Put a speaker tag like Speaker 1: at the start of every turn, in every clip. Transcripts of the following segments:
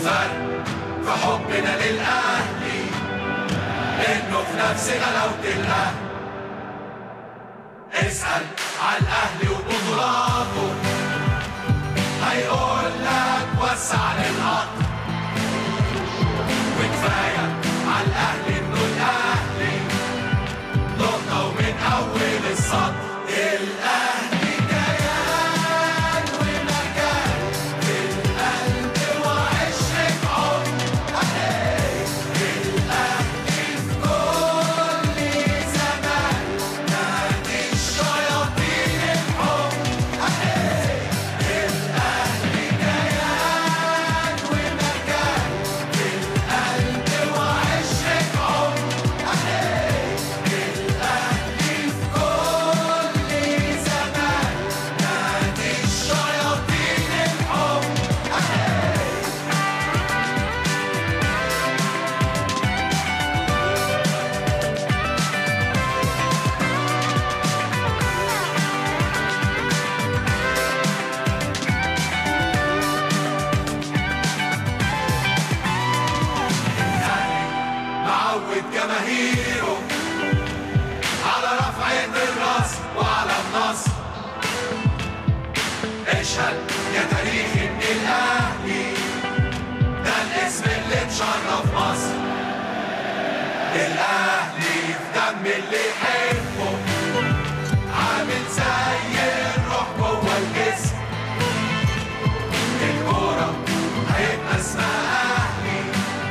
Speaker 1: والفرق في حبنا للأهلي إنه في نفس غلاوة الأهل اسأل على الأهلي وبطولاته هيقول لك وسع للقطر وكفاية على الأهلي إنه الأهلي نقطة ومن أول السطر الأهلي كيان ومكان في القلب وعشرة عمر الأهلي في كل زمان نادي الشياطين الحب الأهلي كيان ومكان في القلب وعشرة عمر الأهلي في كل زمان نادي الشياطين الحب معود جماهيره على رفعة الراس وعلى النصر اشهد يا تاريخ ان الاهلي ده الاسم اللي مشرف مصر الاهلي في دم اللي يحبه عامل زي الروح جوه الجسم الكورة هيبقى اسمها اهلي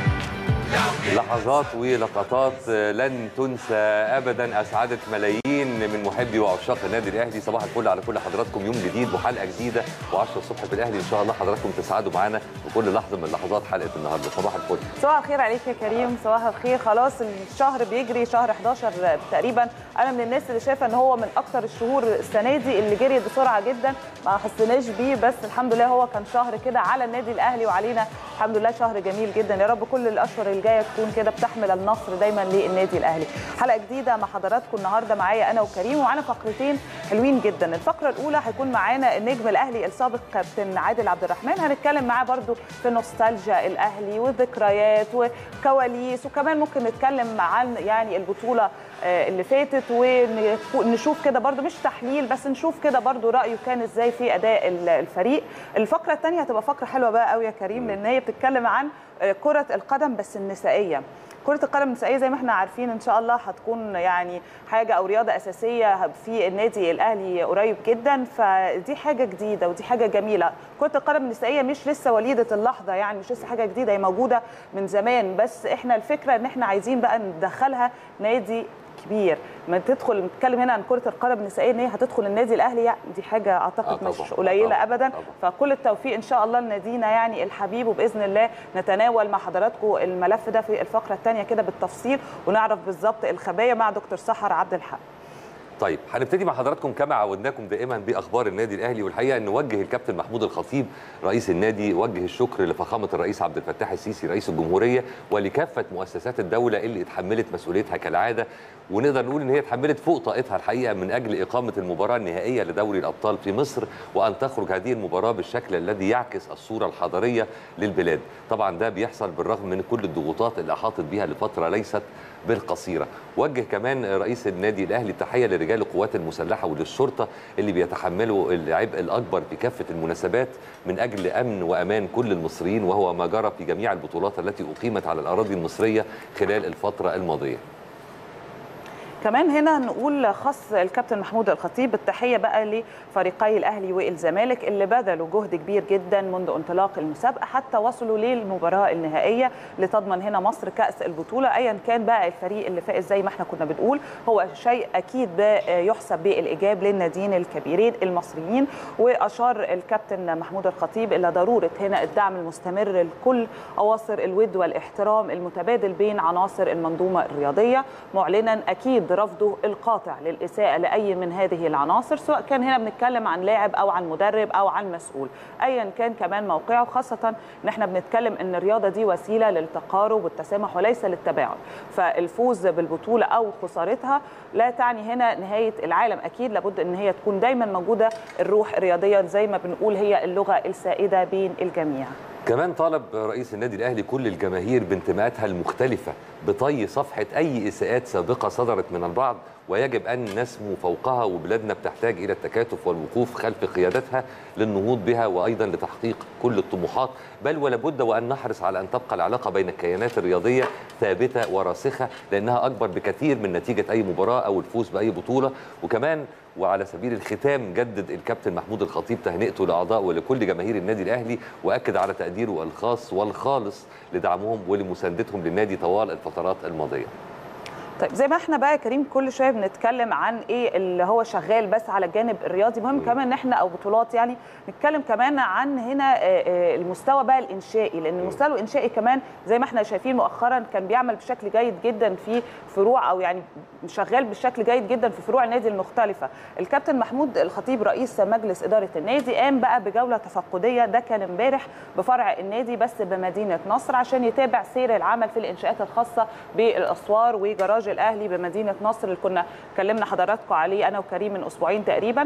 Speaker 1: لو جه
Speaker 2: لحظات ولقطات لن تنسى ابدا اسعدت ملايين من محبي وعشاق النادي الاهلي صباح الفل على كل حضراتكم يوم جديد وحلقه جديده و10 الصبح في الاهلي ان شاء الله حضراتكم تسعدوا معانا بكل لحظه من لحظات حلقه النهارده صباح الفل
Speaker 3: صباح الخير عليك يا كريم صباح الخير خلاص الشهر بيجري شهر 11 تقريبا انا من الناس اللي شايفه ان هو من اكتر الشهور السنه دي اللي جريت بسرعه جدا ما حسيناش بيه بس الحمد لله هو كان شهر كده على النادي الاهلي وعلينا الحمد لله شهر جميل جدا يا رب كل الاشهر الجايه تكون كده بتحمل النصر دايما للنادي الاهلي حلقه جديده مع حضراتكم النهارده معايا انا وكريم ومعانا فقرتين حلوين جدا الفقره الاولى هيكون معانا النجم الاهلي السابق كابتن عادل عبد الرحمن هنتكلم معاه برده في نوستالجيا الاهلي وذكريات وكواليس وكمان ممكن نتكلم عن يعني البطوله آه، اللي فاتت ونشوف كده برده مش تحليل بس نشوف كده برده رايه كان ازاي في اداء ال- الفريق الفقره الثانيه هتبقى فقره حلوه بقى قوي يا كريم لان هي بتتكلم عن آه، كره القدم بس النسائيه كرة القدم النسائية زي ما احنا عارفين ان شاء الله هتكون يعني حاجة او رياضة اساسية في النادي الاهلي قريب جدا فدي حاجة جديدة ودي حاجة جميلة كرة القدم النسائية مش لسه وليدة اللحظة يعني مش لسه حاجة جديدة هي موجودة من زمان بس احنا الفكرة ان احنا عايزين بقى ندخلها نادي كبير ما تدخل نتكلم هنا عن كره القدم النسائيه ان هي هتدخل النادي الاهلي يعني دي حاجه
Speaker 2: آه
Speaker 3: اعتقد
Speaker 2: طبعاً،
Speaker 3: مش قليله
Speaker 2: طبعاً،
Speaker 3: ابدا
Speaker 2: طبعاً.
Speaker 3: فكل التوفيق ان شاء الله لنادينا يعني الحبيب وباذن الله نتناول مع حضراتكم الملف ده في الفقره الثانيه كده بالتفصيل ونعرف بالظبط الخبايا مع دكتور سحر عبد الحق
Speaker 2: طيب هنبتدي مع حضراتكم كما عودناكم دائما باخبار النادي الاهلي والحقيقه ان نوجه الكابتن محمود الخطيب رئيس النادي وجه الشكر لفخامه الرئيس عبد الفتاح السيسي رئيس الجمهوريه ولكافه مؤسسات الدوله اللي اتحملت مسؤوليتها كالعاده ونقدر نقول ان هي اتحملت فوق طاقتها الحقيقه من اجل اقامه المباراه النهائيه لدوري الابطال في مصر وان تخرج هذه المباراه بالشكل الذي يعكس الصوره الحضاريه للبلاد طبعا ده بيحصل بالرغم من كل الضغوطات اللي احاطت بها لفتره ليست بالقصيره وجه كمان رئيس النادي الاهلي تحيه لرجال القوات المسلحه وللشرطه اللي بيتحملوا العبء الاكبر في كافه المناسبات من اجل امن وامان كل المصريين وهو ما جرى في جميع البطولات التي اقيمت على الاراضي المصريه خلال الفتره الماضيه
Speaker 3: كمان هنا نقول خص الكابتن محمود الخطيب بالتحيه بقى لفريقي الاهلي والزمالك اللي بذلوا جهد كبير جدا منذ انطلاق المسابقه حتى وصلوا للمباراه النهائيه لتضمن هنا مصر كاس البطوله ايا كان بقى الفريق اللي فائز زي ما احنا كنا بنقول هو شيء اكيد بقى يحسب بالايجاب للناديين الكبيرين المصريين واشار الكابتن محمود الخطيب الى ضروره هنا الدعم المستمر لكل اواصر الود والاحترام المتبادل بين عناصر المنظومه الرياضيه معلنا اكيد رفضه القاطع للاساءه لاي من هذه العناصر سواء كان هنا بنتكلم عن لاعب او عن مدرب او عن مسؤول ايا كان كمان موقعه خاصه ان احنا بنتكلم ان الرياضه دي وسيله للتقارب والتسامح وليس للتباعد فالفوز بالبطوله او خسارتها لا تعني هنا نهايه العالم اكيد لابد ان هي تكون دايما موجوده الروح الرياضيه زي ما بنقول هي اللغه السائده بين الجميع
Speaker 2: كمان طالب رئيس النادي الاهلي كل الجماهير بانتماءاتها المختلفه بطي صفحه اي اساءات سابقه صدرت من البعض ويجب ان نسمو فوقها وبلادنا بتحتاج الى التكاتف والوقوف خلف قيادتها للنهوض بها وايضا لتحقيق كل الطموحات بل ولا بد وان نحرص على ان تبقى العلاقه بين الكيانات الرياضيه ثابته وراسخه لانها اكبر بكثير من نتيجه اي مباراه او الفوز باي بطوله وكمان وعلى سبيل الختام جدد الكابتن محمود الخطيب تهنئته لاعضاء ولكل جماهير النادي الاهلي واكد على تقديره الخاص والخالص لدعمهم ولمساندتهم للنادي طوال الفترات الماضيه
Speaker 3: طيب زي ما احنا بقى يا كريم كل شويه بنتكلم عن ايه اللي هو شغال بس على الجانب الرياضي مهم كمان ان احنا او بطولات يعني نتكلم كمان عن هنا آه، آه، المستوى بقى الانشائي لان المستوى الانشائي كمان زي ما احنا شايفين مؤخرا كان بيعمل بشكل جيد جدا في فروع او يعني شغال بشكل جيد جدا في فروع النادي المختلفه الكابتن محمود الخطيب رئيس مجلس اداره النادي قام بقى بجوله تفقديه ده كان امبارح بفرع النادي بس بمدينه نصر عشان يتابع سير العمل في الانشاءات الخاصه بالاسوار وجراج الاهلي بمدينه نصر اللي كنا كلمنا حضراتكم عليه انا وكريم من اسبوعين تقريبا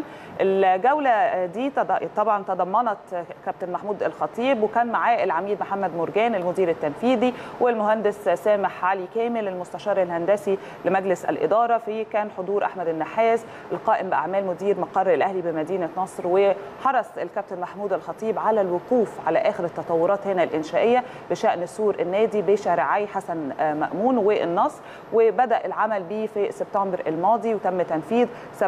Speaker 3: الجوله دي تض- طبعا تضمنت كابتن محمود الخطيب وكان معاه العميد محمد مرجان المدير التنفيذي والمهندس سامح علي كامل المستشار الهندسي لمجلس الاداره في كان حضور احمد النحاس القائم باعمال مدير مقر الاهلي بمدينه نصر وحرص الكابتن محمود الخطيب على الوقوف على اخر التطورات هنا الانشائيه بشان سور النادي بشارعي حسن آه، مامون والنصر وبدا العمل به في سبتمبر الماضي وتم تنفيذ 70%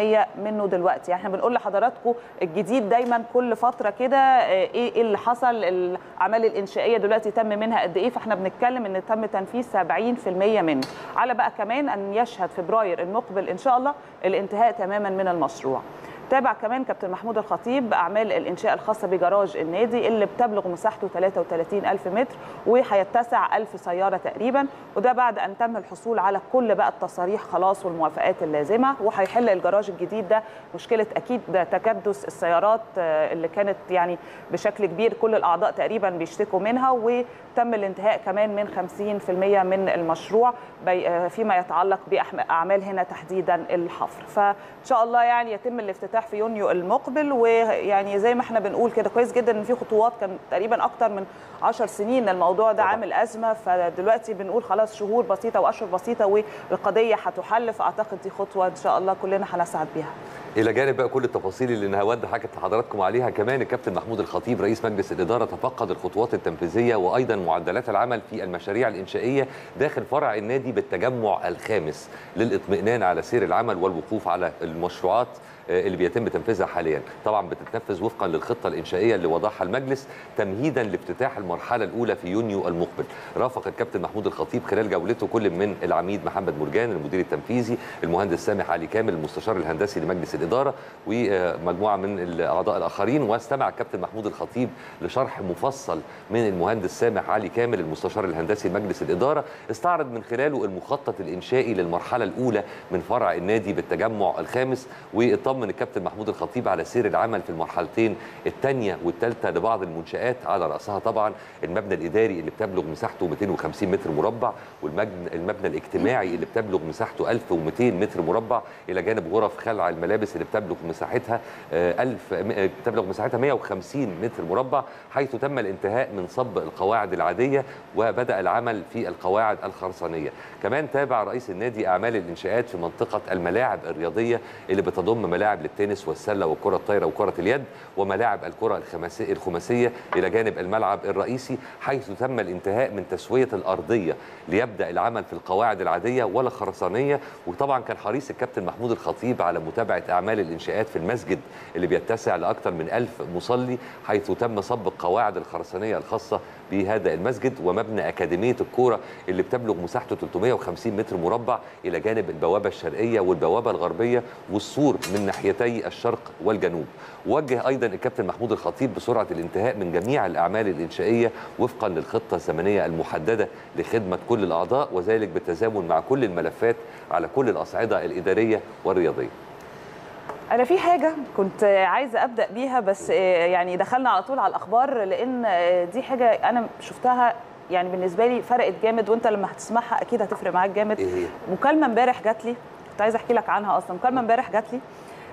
Speaker 3: منه دلوقتي يعني احنا بنقول لحضراتكم الجديد دايما كل فتره كده آه، ايه إيه اللي حصل الاعمال الانشائيه دلوقتي تم منها قد ايه فاحنا بنتكلم ان تم تنفيذ 70% منه على بقى كمان ان يشهد فبراير المقبل ان شاء الله الانتهاء تماما من المشروع تابع كمان كابتن محمود الخطيب اعمال الانشاء الخاصه بجراج النادي اللي بتبلغ مساحته 33 الف متر وهيتسع 1000 سياره تقريبا وده بعد ان تم الحصول على كل بقى التصاريح خلاص والموافقات اللازمه وهيحل الجراج الجديد ده مشكله اكيد ده تكدس السيارات آه، اللي كانت يعني بشكل كبير كل الاعضاء تقريبا بيشتكوا منها وتم الانتهاء كمان من 50% من المشروع بي- آه، فيما يتعلق باعمال هنا تحديدا الحفر فان شاء الله يعني يتم الافتتاح في يونيو المقبل ويعني زي ما احنا بنقول كده كويس جدا ان في خطوات كان تقريبا اكتر من 10 سنين الموضوع ده
Speaker 2: طبعا.
Speaker 3: عامل ازمه فدلوقتي بنقول خلاص شهور بسيطه واشهر بسيطه والقضيه هتحل فاعتقد دي خطوه ان شاء الله كلنا هنسعد بيها
Speaker 2: الى جانب بقى كل التفاصيل اللي نهاوند حكت لحضراتكم عليها كمان الكابتن محمود الخطيب رئيس مجلس الاداره تفقد الخطوات التنفيذيه وايضا معدلات العمل في المشاريع الانشائيه داخل فرع النادي بالتجمع الخامس للاطمئنان على سير العمل والوقوف على المشروعات آه، اللي بيتم تنفيذها حاليا طبعا بتتنفذ وفقا للخطه الانشائيه اللي وضعها المجلس تمهيدا لافتتاح المرحله الاولى في يونيو المقبل رافق الكابتن محمود الخطيب خلال جولته كل من العميد محمد مرجان المدير التنفيذي المهندس سامح علي كامل المستشار الهندسي لمجلس الاداره ومجموعه من الاعضاء الاخرين واستمع الكابتن محمود الخطيب لشرح مفصل من المهندس سامح علي كامل المستشار الهندسي لمجلس الاداره استعرض من خلاله المخطط الانشائي للمرحله الاولى من فرع النادي بالتجمع الخامس واطمن الكابتن محمود الخطيب على سير العمل في المرحلتين الثانيه والثالثه لبعض المنشات على راسها طبعا المبنى الاداري اللي بتبلغ مساحته 250 متر مربع والمبنى المبنى الاجتماعي اللي بتبلغ مساحته 1200 متر مربع الى جانب غرف خلع الملابس اللي بتبلغ مساحتها آه، 1000 م- آه، بتبلغ مساحتها 150 متر مربع حيث تم الانتهاء من صب القواعد العاديه وبدا العمل في القواعد الخرسانيه كمان تابع رئيس النادي اعمال الانشاءات في منطقه الملاعب الرياضيه اللي بتضم ملاعب للتنس والسله والكره الطايره وكره اليد وملاعب الكره الخماسي- الخماسيه الى جانب الملعب الرئيسي حيث تم الانتهاء من تسويه الارضيه ليبدا العمل في القواعد العاديه ولا خرسانيه وطبعا كان حريص الكابتن محمود الخطيب على متابعه اعمال الانشاءات في المسجد اللي بيتسع لاكثر من ألف مصلي حيث تم صب القواعد الخرسانيه الخاصه بهذا المسجد ومبنى اكاديميه الكوره اللي بتبلغ مساحته 350 متر مربع الى جانب البوابه الشرقيه والبوابه الغربيه والسور من ناحيتي الشرق والجنوب وجه ايضا الكابتن محمود الخطيب بسرعه الانتهاء من جميع الاعمال الانشائيه وفقا للخطه الزمنيه المحدده لخدمه كل الاعضاء وذلك بالتزامن مع كل الملفات على كل الاصعده الاداريه والرياضيه
Speaker 3: انا في حاجه كنت عايزه ابدا بيها بس يعني دخلنا على طول على الاخبار لان دي حاجه انا شفتها يعني بالنسبه لي فرقت جامد وانت لما هتسمعها اكيد هتفرق معاك جامد
Speaker 2: ايه هي
Speaker 3: مكالمه امبارح جات لي كنت عايزه احكي لك عنها اصلا مكالمه امبارح جات لي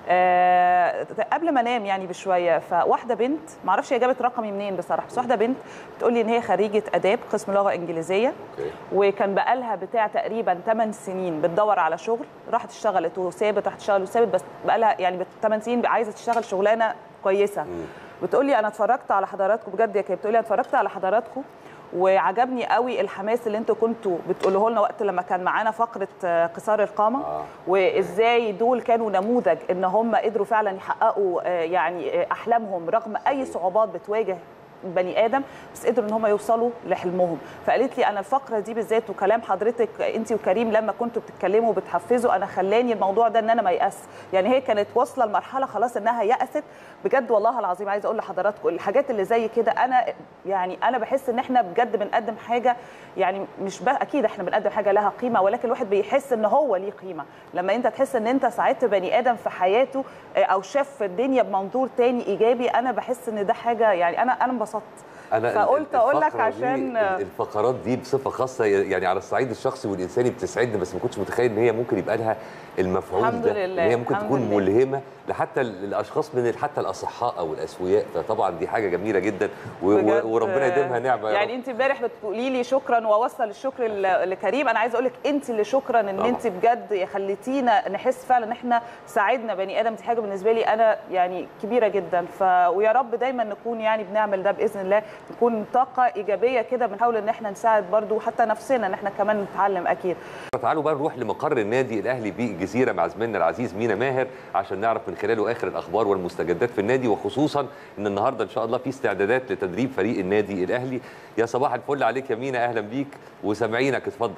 Speaker 3: آه، قبل ما انام يعني بشويه فواحده بنت ما اعرفش هي جابت رقمي منين بصراحه بس واحده بنت بتقول لي ان هي خريجه اداب قسم لغه انجليزيه
Speaker 2: اوكي
Speaker 3: وكان بقالها بتاع تقريبا 8 سنين بتدور على شغل راحت اشتغلت وسابت راحت اشتغلت وسابت بس بقالها يعني 8 سنين عايزه تشتغل شغلانه كويسه بتقول لي انا اتفرجت على حضراتكم بجد يا كده بتقول لي أنا اتفرجت على حضراتكم وعجبني قوي الحماس اللي انتوا كنتوا بتقولوه لنا وقت لما كان معانا فقره آه، قصار القامه
Speaker 2: آه.
Speaker 3: وازاي دول كانوا نموذج ان هم قدروا فعلا يحققوا آه، يعني آه، احلامهم رغم اي صعوبات بتواجه بني ادم بس قدروا ان هم يوصلوا لحلمهم فقالت لي انا الفقره دي بالذات وكلام حضرتك انت وكريم لما كنتوا بتتكلموا وبتحفزوا انا خلاني الموضوع ده ان انا ما يأس يعني هي كانت واصله لمرحله خلاص انها يأست بجد والله العظيم عايزه اقول لحضراتكم الحاجات اللي زي كده انا يعني انا بحس ان احنا بجد بنقدم حاجه يعني مش بقى اكيد احنا بنقدم حاجه لها قيمه ولكن الواحد بيحس ان هو ليه قيمه لما انت تحس ان انت ساعدت بني ادم في حياته آه، او شاف الدنيا بمنظور تاني ايجابي انا بحس ان ده حاجه يعني انا انا انبسطت
Speaker 2: انا
Speaker 3: فقلت أقول لك
Speaker 2: الفقرة دي-
Speaker 3: عشان-
Speaker 2: الفقرات دي بصفه خاصه يعني على الصعيد الشخصي والانساني بتسعدني بس ما كنتش متخيل ان هي ممكن يبقى لها المفعول
Speaker 3: الحمد
Speaker 2: ده
Speaker 3: لله،
Speaker 2: ان هي ممكن
Speaker 3: الحمد
Speaker 2: تكون
Speaker 3: لله.
Speaker 2: ملهمه لحتى ال- الاشخاص من ال- حتى الاصحاء او الاسوياء فطبعا دي حاجه جميله جدا و- و-
Speaker 3: بجد،
Speaker 2: وربنا يديمها نعمه يا
Speaker 3: يعني
Speaker 2: رب.
Speaker 3: انت امبارح بتقولي لي شكرا واوصل الشكر ل- لكريم انا عايزه اقول لك انت اللي شكرا ان
Speaker 2: طبعا.
Speaker 3: انت بجد خليتينا نحس فعلا ان احنا ساعدنا بني ادم دي حاجه بالنسبه لي انا يعني كبيره جدا ف ويا رب دايما نكون يعني بنعمل ده باذن الله نكون طاقه ايجابيه كده بنحاول ان احنا نساعد برضو حتى نفسنا ان احنا كمان نتعلم اكيد
Speaker 2: تعالوا بقى نروح لمقر النادي الاهلي بالجزيره مع زميلنا العزيز مينا ماهر عشان نعرف من خلاله اخر الاخبار والمستجدات في النادي وخصوصا ان النهارده ان شاء الله في استعدادات لتدريب فريق النادي الاهلي يا صباح الفل عليك يا مينا اهلا بيك وسامعينك اتفضل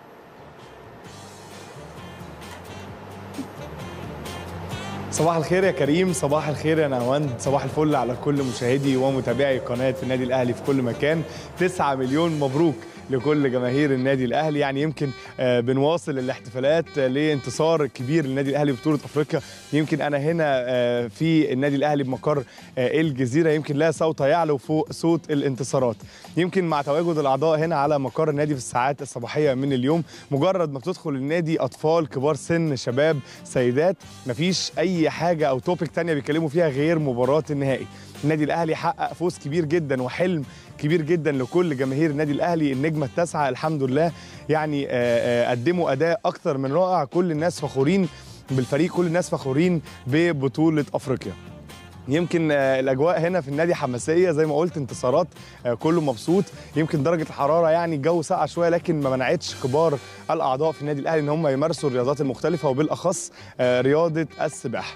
Speaker 4: صباح الخير يا كريم صباح الخير يا نهواند صباح الفل على كل مشاهدي ومتابعي قناة النادي الأهلي في كل مكان 9 مليون مبروك لكل جماهير النادي الاهلي يعني يمكن آه، بنواصل الاحتفالات آه، لانتصار كبير للنادي الاهلي ببطوله افريقيا يمكن انا هنا آه، في النادي الاهلي بمقر آه، الجزيره يمكن لا صوت يعلو فوق صوت الانتصارات يمكن مع تواجد الاعضاء هنا على مقر النادي في الساعات الصباحيه من اليوم مجرد ما بتدخل النادي اطفال كبار سن شباب سيدات مفيش اي حاجه او توبيك تانية بيتكلموا فيها غير مباراه النهائي النادي الاهلي حقق فوز كبير جدا وحلم كبير جدا لكل جماهير النادي الاهلي النجمه التاسعه الحمد لله يعني آه، آه، قدموا اداء اكثر من رائع كل الناس فخورين بالفريق كل الناس فخورين ببطوله افريقيا يمكن آه، الاجواء هنا في النادي حماسيه زي ما قلت انتصارات آه، كله مبسوط يمكن درجه الحراره يعني الجو ساقع شويه لكن ما منعتش كبار الاعضاء في النادي الاهلي ان هم يمارسوا الرياضات المختلفه وبالاخص آه، رياضه السباحه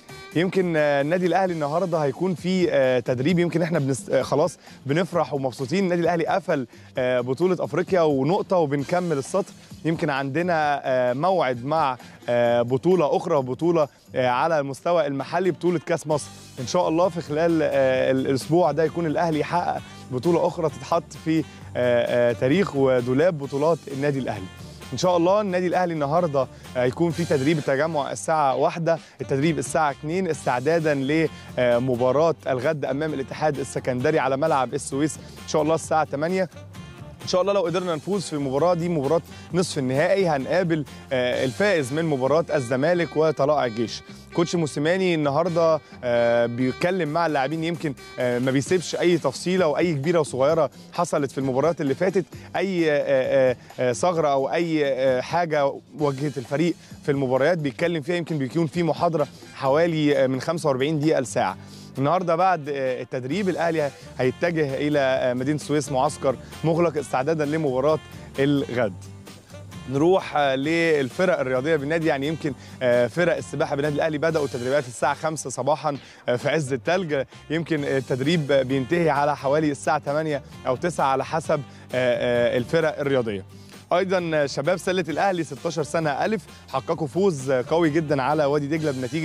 Speaker 4: يمكن آه، النادي الاهلي النهارده هيكون في آه، تدريب يمكن احنا بنس... آه، خلاص بنفرح ومبسوطين النادي الاهلي قفل آه، بطوله افريقيا ونقطه وبنكمل السطر يمكن عندنا آه، موعد مع آه، بطوله اخرى بطوله آه، على المستوى المحلي بطوله كاس مصر ان شاء الله في خلال آه، الاسبوع ده يكون الاهلي يحقق بطوله اخرى تتحط في آه، آه، تاريخ ودولاب بطولات النادي الاهلي ان شاء الله النادي الاهلي النهارده هيكون في تدريب التجمع الساعه واحدة التدريب الساعه 2 استعدادا لمباراه الغد امام الاتحاد السكندري على ملعب السويس ان شاء الله الساعه 8 ان شاء الله لو قدرنا نفوز في المباراه دي مباراه نصف النهائي هنقابل آه، الفائز من مباراه الزمالك وطلائع الجيش كوتش موسيماني النهارده آه، بيتكلم مع اللاعبين يمكن آه، ما بيسيبش اي تفصيله واي كبيره وصغيره حصلت في المباريات اللي فاتت اي آه، آه، آه، ثغره او اي آه، حاجه واجهت الفريق في المباريات بيتكلم فيها يمكن بيكون في محاضره حوالي آه، من 45 دقيقه لساعه النهارده بعد آه، التدريب الاهلي هيتجه الى آه، مدينه السويس معسكر مغلق استعدادا لمباراه الغد نروح آه، للفرق الرياضيه بالنادي يعني يمكن آه، فرق السباحه بالنادي الاهلي بداوا تدريبات الساعه 5 صباحا آه، في عز الثلج يمكن التدريب بينتهي على حوالي الساعه 8 او 9 على حسب آه، آه، الفرق الرياضيه ايضا شباب سله الاهلي 16 سنه الف حققوا فوز قوي جدا على وادي دجله بنتيجه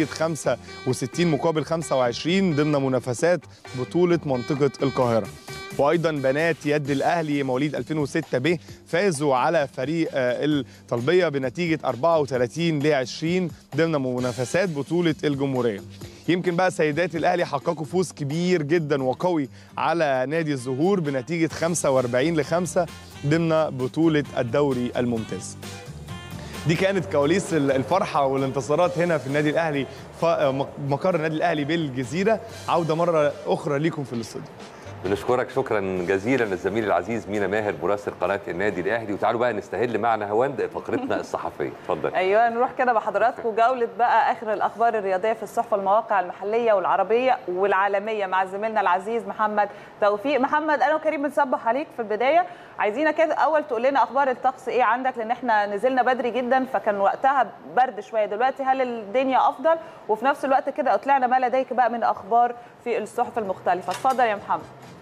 Speaker 4: 65 مقابل 25 ضمن منافسات بطوله منطقه القاهره وايضا بنات يد الاهلي مواليد 2006 ب فازوا على فريق آه، الطلبيه بنتيجه 34 ل 20 ضمن منافسات بطوله الجمهوريه يمكن بقى سيدات الاهلي حققوا فوز كبير جدا وقوي على نادي الزهور بنتيجه 45 ل 5 ضمن بطوله الدوري الممتاز دي كانت كواليس الفرحه والانتصارات هنا في النادي الاهلي ف- مقر النادي الاهلي بالجزيره عوده مره اخرى ليكم في الاستوديو
Speaker 2: بنشكرك شكرا جزيلا الزميل العزيز مينا ماهر مراسل قناه النادي الاهلي وتعالوا بقى نستهل معنا هواند فقرتنا الصحفيه اتفضل
Speaker 3: ايوه نروح كده بحضراتكم جوله بقى اخر الاخبار الرياضيه في الصحف والمواقع المحليه والعربيه والعالميه مع زميلنا العزيز محمد توفيق محمد انا وكريم بنصبح عليك في البدايه عايزينك كده اول تقول لنا اخبار الطقس ايه عندك لان احنا نزلنا بدري جدا فكان وقتها برد شويه دلوقتي هل الدنيا افضل وفي نفس الوقت كده اطلعنا ما لديك بقى من اخبار في الصحف المختلفه اتفضل يا محمد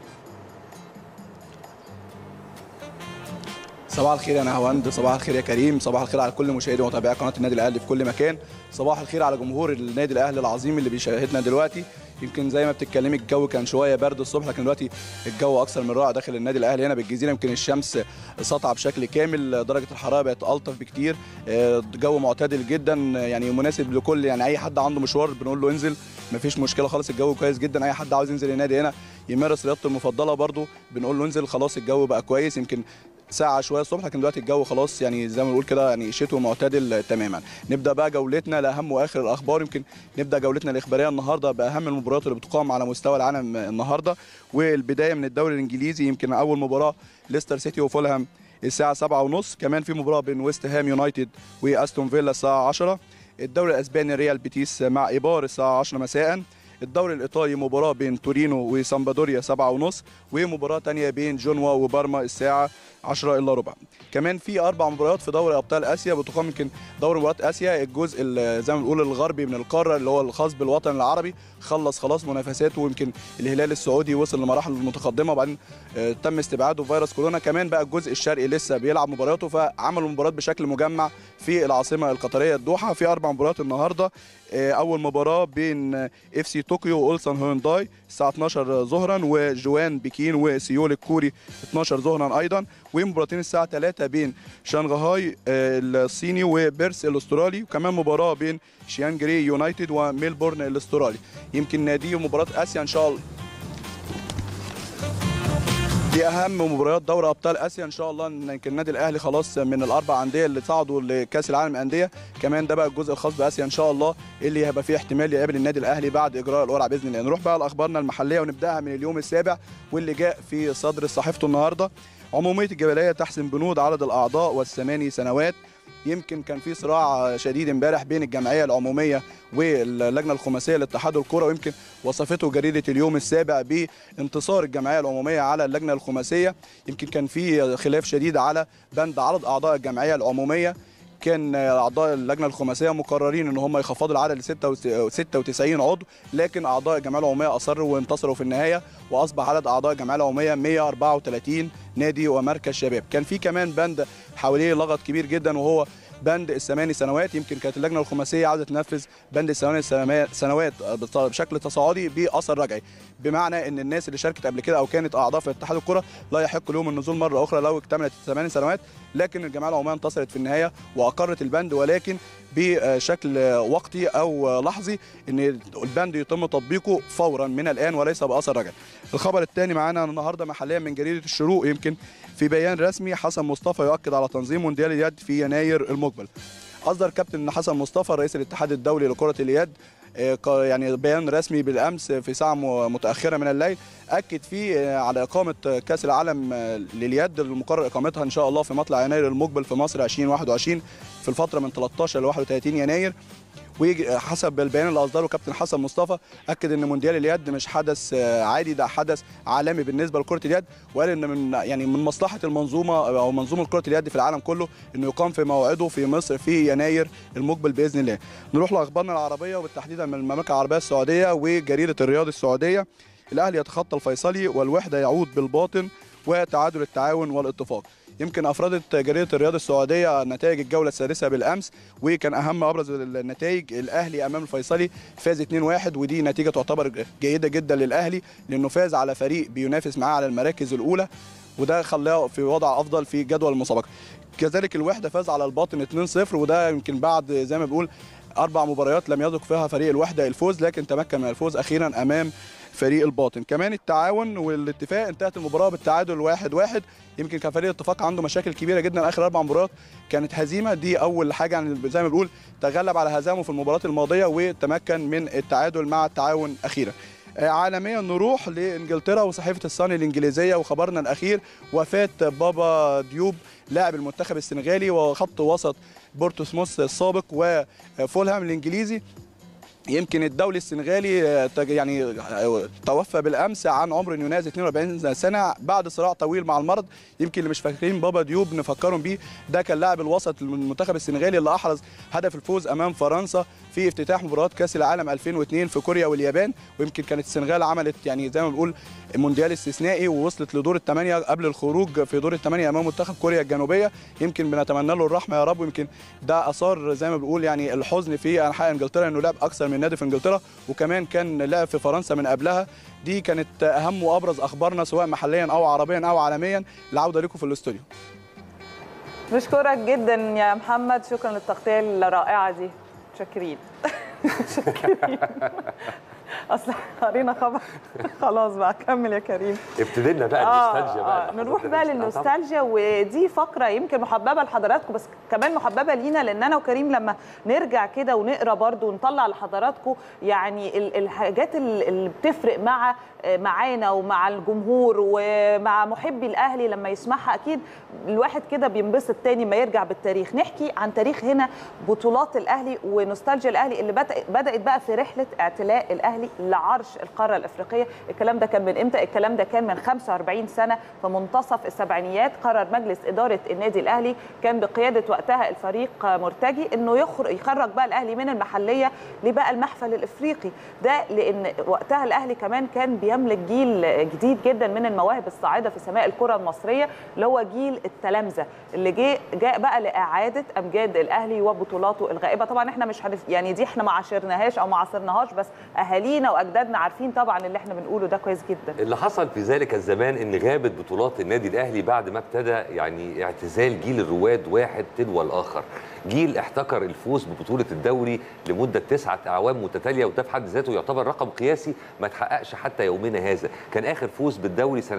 Speaker 5: صباح الخير يا نهاوند صباح الخير يا كريم صباح الخير على كل مشاهدي ومتابعي قناه النادي الاهلي في كل مكان صباح الخير على جمهور النادي الاهلي العظيم اللي بيشاهدنا دلوقتي يمكن زي ما بتتكلمي الجو كان شويه برد الصبح لكن دلوقتي الجو اكثر من رائع داخل النادي الاهلي هنا بالجزيره يمكن الشمس ساطعه بشكل كامل درجه الحراره بقت الطف بكتير آه، الجو معتدل جدا يعني مناسب لكل يعني اي حد عنده مشوار بنقول له انزل مفيش مشكله خالص الجو كويس جدا اي حد عاوز ينزل النادي هنا يمارس رياضته المفضله برده بنقول له انزل خلاص الجو بقى كويس يمكن ساعة شوية الصبح لكن دلوقتي الجو خلاص يعني زي ما بنقول كده يعني شتوي معتدل تماما نبدأ بقى جولتنا لأهم وآخر الأخبار يمكن نبدأ جولتنا الإخبارية النهاردة بأهم المباريات اللي بتقام على مستوى العالم النهاردة والبداية من الدوري الإنجليزي يمكن أول مباراة ليستر سيتي وفولهام الساعة 7 ونص كمان في مباراة بين ويست هام يونايتد وأستون فيلا الساعة 10 الدوري الأسباني ريال بيتيس مع إيبار الساعة 10 مساء الدوري الايطالي مباراه بين تورينو وسامبادوريا 7 ونص ومباراه تانية بين جونوا وبارما الساعه 10 الا ربع كمان في اربع مباريات في دوري ابطال اسيا بتقام يمكن دوري مباريات اسيا الجزء ال- زي ما بنقول الغربي من القاره اللي هو الخاص بالوطن العربي خلص خلاص منافساته ويمكن الهلال السعودي وصل لمراحل متقدمه وبعدين آه، تم استبعاده فيروس كورونا كمان بقى الجزء الشرقي لسه بيلعب مبارياته فعملوا مباريات بشكل مجمع في العاصمه القطريه الدوحه في اربع مباريات النهارده آه، اول مباراه بين اف سي طوكيو واولسان هونداي الساعه 12 ظهرا وجوان بكين وسيول الكوري 12 ظهرا ايضا ومباراتين الساعه 3 بين شنغهاي آه، الصيني وبيرس الاسترالي وكمان مباراه بين شيانجري يونايتد وميلبورن الاسترالي يمكن نادي مباراه اسيا ان شاء الله دي اهم مباريات دوري ابطال اسيا ان شاء الله ان يمكن النادي الاهلي خلاص من الاربع انديه اللي صعدوا لكاس العالم للانديه كمان ده بقى الجزء الخاص باسيا ان شاء الله اللي هيبقى فيه احتمال يقابل النادي الاهلي بعد اجراء القرعه باذن الله نروح بقى لاخبارنا المحليه ونبداها من اليوم السابع واللي جاء في صدر صحيفته النهارده عموميه الجبليه تحسم بنود عدد الاعضاء والثماني سنوات يمكن كان في صراع شديد امبارح بين الجمعيه العموميه واللجنه الخماسيه لاتحاد الكره ويمكن وصفته جريده اليوم السابع بانتصار الجمعيه العموميه على اللجنه الخماسيه يمكن كان في خلاف شديد على بند عدد اعضاء الجمعيه العموميه كان اعضاء اللجنه الخماسيه مقررين ان هم يخفضوا العدد ل 96 عضو لكن اعضاء الجمعيه العموميه اصروا وانتصروا في النهايه واصبح عدد اعضاء الجمعيه العموميه 134 نادي ومركز شباب كان في كمان بند حواليه لغط كبير جدا وهو بند الثماني سنوات يمكن كانت اللجنه الخماسيه عاوزه تنفذ بند الثماني سنوات- سنوات بشكل تصاعدي باثر رجعي بمعنى ان الناس اللي شاركت قبل كده او كانت اعضاء في اتحاد الكره لا يحق لهم النزول مره اخرى لو اكتملت الثمان سنوات لكن الجمعيه العموميه انتصرت في النهايه واقرت البند ولكن بشكل وقتي او لحظي ان البند يتم تطبيقه فورا من الان وليس باثر رجعي. الخبر الثاني معانا النهارده محليا من جريده الشروق يمكن في بيان رسمي حسن مصطفى يؤكد على تنظيم مونديال اليد في يناير المقبل. اصدر كابتن حسن مصطفى رئيس الاتحاد الدولي لكره اليد آه، ق- يعني بيان رسمي بالامس في ساعه م- متاخره من الليل اكد فيه آه، على اقامه آه، كاس العالم آه، لليد المقرر اقامتها ان شاء الله في مطلع يناير المقبل في مصر 2021 في الفتره من 13 ل 31 يناير وحسب البيان اللي اصدره كابتن حسن مصطفى اكد ان مونديال اليد مش حدث آه، عادي ده حدث عالمي بالنسبه لكره اليد وقال ان من يعني من مصلحه المنظومه او منظومه كره اليد في العالم كله انه يقام في موعده في مصر في يناير المقبل باذن الله. نروح لاخبارنا العربيه وبالتحديد من المملكه العربيه السعوديه وجريده الرياض السعوديه الاهلي يتخطى الفيصلي والوحده يعود بالباطن وتعادل التعاون والاتفاق. يمكن افردت جريده الرياض السعوديه نتائج الجوله السادسه بالامس وكان اهم ابرز النتائج الاهلي امام الفيصلي فاز 2-1 ودي نتيجه تعتبر جيده جدا للاهلي لانه فاز على فريق بينافس معاه على المراكز الاولى وده خلاه في وضع افضل في جدول المسابقه كذلك الوحده فاز على الباطن 2-0 وده يمكن بعد زي ما بقول اربع مباريات لم يذق فيها فريق الوحده الفوز لكن تمكن من الفوز اخيرا امام فريق الباطن كمان التعاون والاتفاق انتهت المباراه بالتعادل واحد واحد يمكن كان فريق الاتفاق عنده مشاكل كبيره جدا اخر اربع مباريات كانت هزيمه دي اول حاجه يعني زي ما بنقول تغلب على هزامه في المباراه الماضيه وتمكن من التعادل مع التعاون اخيرا آه، عالميا نروح لانجلترا وصحيفه الصن الانجليزيه وخبرنا الاخير وفاه بابا ديوب لاعب المنتخب السنغالي وخط وسط بورتوسموس السابق وفولهام الانجليزي يمكن الدولي السنغالي آه، تج- يعني آه، توفى بالامس عن عمر يناهز 42 سنه بعد صراع طويل مع المرض يمكن اللي مش فاكرين بابا ديوب نفكرهم بيه ده كان لاعب الوسط المنتخب السنغالي اللي احرز هدف الفوز امام فرنسا في افتتاح مباراه كاس العالم 2002 في كوريا واليابان ويمكن كانت السنغال عملت يعني زي ما بنقول مونديال استثنائي ووصلت لدور الثمانيه قبل الخروج في دور الثمانيه امام منتخب كوريا الجنوبيه يمكن بنتمنى له الرحمه يا رب ويمكن ده اثار زي ما بنقول يعني الحزن في انحاء انجلترا انه لعب اكثر من نادي في انجلترا وكمان كان لعب في فرنسا من قبلها دي كانت اهم وابرز اخبارنا سواء محليا او عربيا او عالميا العوده لكم في الاستوديو
Speaker 3: بشكرك جدا يا محمد شكرا للتغطيه الرائعه دي متشكرين متشكرين اصل قرينا خبر خلاص بقى كمل يا كريم
Speaker 2: ابتدينا بقى النوستالجيا بقى
Speaker 3: آه نروح
Speaker 2: لحظات
Speaker 3: بقى
Speaker 2: النوستالجيا.
Speaker 3: للنوستالجيا ودي فقره يمكن محببه لحضراتكم بس كمان محببه لينا لان انا وكريم لما نرجع كده ونقرا برضو ونطلع لحضراتكم يعني ال- الحاجات ال- اللي بتفرق مع آه، معانا ومع الجمهور ومع محبي الاهلي لما يسمعها اكيد الواحد كده بينبسط تاني ما يرجع بالتاريخ نحكي عن تاريخ هنا بطولات الاهلي ونوستالجيا الاهلي اللي بدأ- بدات بقى في رحله اعتلاء الاهلي لعرش القاره الافريقيه الكلام ده كان من امتى الكلام ده كان من 45 سنه في منتصف السبعينيات قرر مجلس اداره النادي الاهلي كان بقياده وقتها الفريق مرتجي انه يخرج يخرج بقى الاهلي من المحليه لبقى المحفل الافريقي ده لان وقتها الاهلي كمان كان بيملك جيل جديد جدا من المواهب الصاعده في سماء الكره المصريه اللي هو جيل التلامذه اللي جه جاء بقى لاعاده امجاد الاهلي وبطولاته الغائبه طبعا احنا مش هنف... يعني دي احنا ما عاشرناهاش او ما عاصرناهاش بس اهالينا واجدادنا عارفين طبعا اللي احنا بنقوله ده كويس جدا
Speaker 2: اللي حصل في ذلك الزمان ان غابت بطولات النادي الاهلي بعد ما ابتدى يعني اعتزال جيل الرواد واحد تلو الاخر جيل احتكر الفوز ببطوله الدوري لمده تسعه اعوام متتاليه وده في حد ذاته يعتبر رقم قياسي ما تحققش حتى يومنا هذا كان اخر فوز بالدوري سنه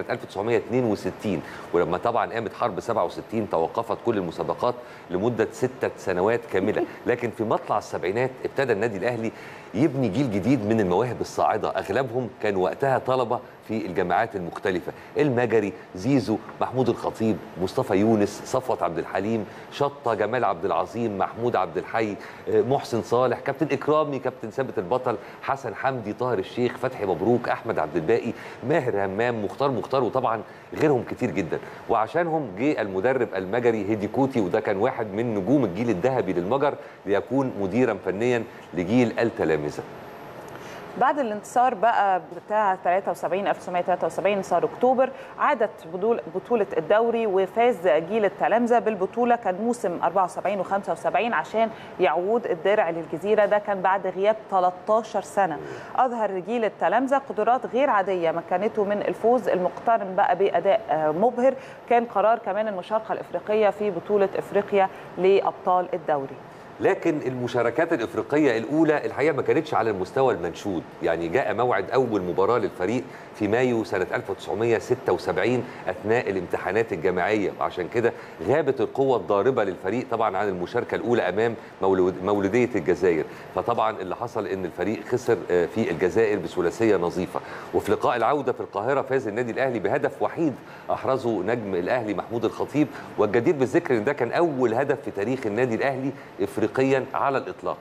Speaker 2: 1962 ولما طبعا قامت حرب 67 توقفت كل المسابقات لمده سته سنوات كامله لكن في مطلع السبعينات ابتدى النادي الاهلي يبني جيل جديد من المواهب الصاعده اغلبهم كان وقتها طلبه في الجامعات المختلفه المجري زيزو محمود الخطيب مصطفى يونس صفوت عبد الحليم شطه جمال عبد العظيم محمود عبد الحي آه، محسن صالح كابتن اكرامي كابتن ثابت البطل حسن حمدي طاهر الشيخ فتحي مبروك احمد عبد الباقي ماهر همام مختار مختار وطبعا غيرهم كتير جدا وعشانهم جه المدرب المجري هيدي كوتي وده كان واحد من نجوم الجيل الذهبي للمجر ليكون مديرا فنيا لجيل التلامذه
Speaker 3: بعد الانتصار بقى بتاع 73 1973 انتصار اكتوبر عادت بطول- بطوله الدوري وفاز جيل التلامذه بالبطوله كان موسم 74 و75 عشان يعود الدرع للجزيره ده كان بعد غياب 13 سنه اظهر جيل التلامذه قدرات غير عاديه مكنته من الفوز المقترن بقى باداء آه، مبهر كان قرار كمان المشاركه الافريقيه في بطوله افريقيا لابطال الدوري
Speaker 2: لكن المشاركات الافريقيه الاولى الحقيقه ما كانتش على المستوى المنشود يعني جاء موعد اول مباراه للفريق في مايو سنه 1976 اثناء الامتحانات الجامعيه وعشان كده غابت القوه الضاربه للفريق طبعا عن المشاركه الاولى امام مولود مولوديه الجزائر فطبعا اللي حصل ان الفريق خسر آه، في الجزائر بثلاثيه نظيفه وفي لقاء العوده في القاهره فاز النادي الاهلي بهدف وحيد احرزه نجم الاهلي محمود الخطيب والجدير بالذكر ان ده كان اول هدف في تاريخ النادي الاهلي افريقيا على الاطلاق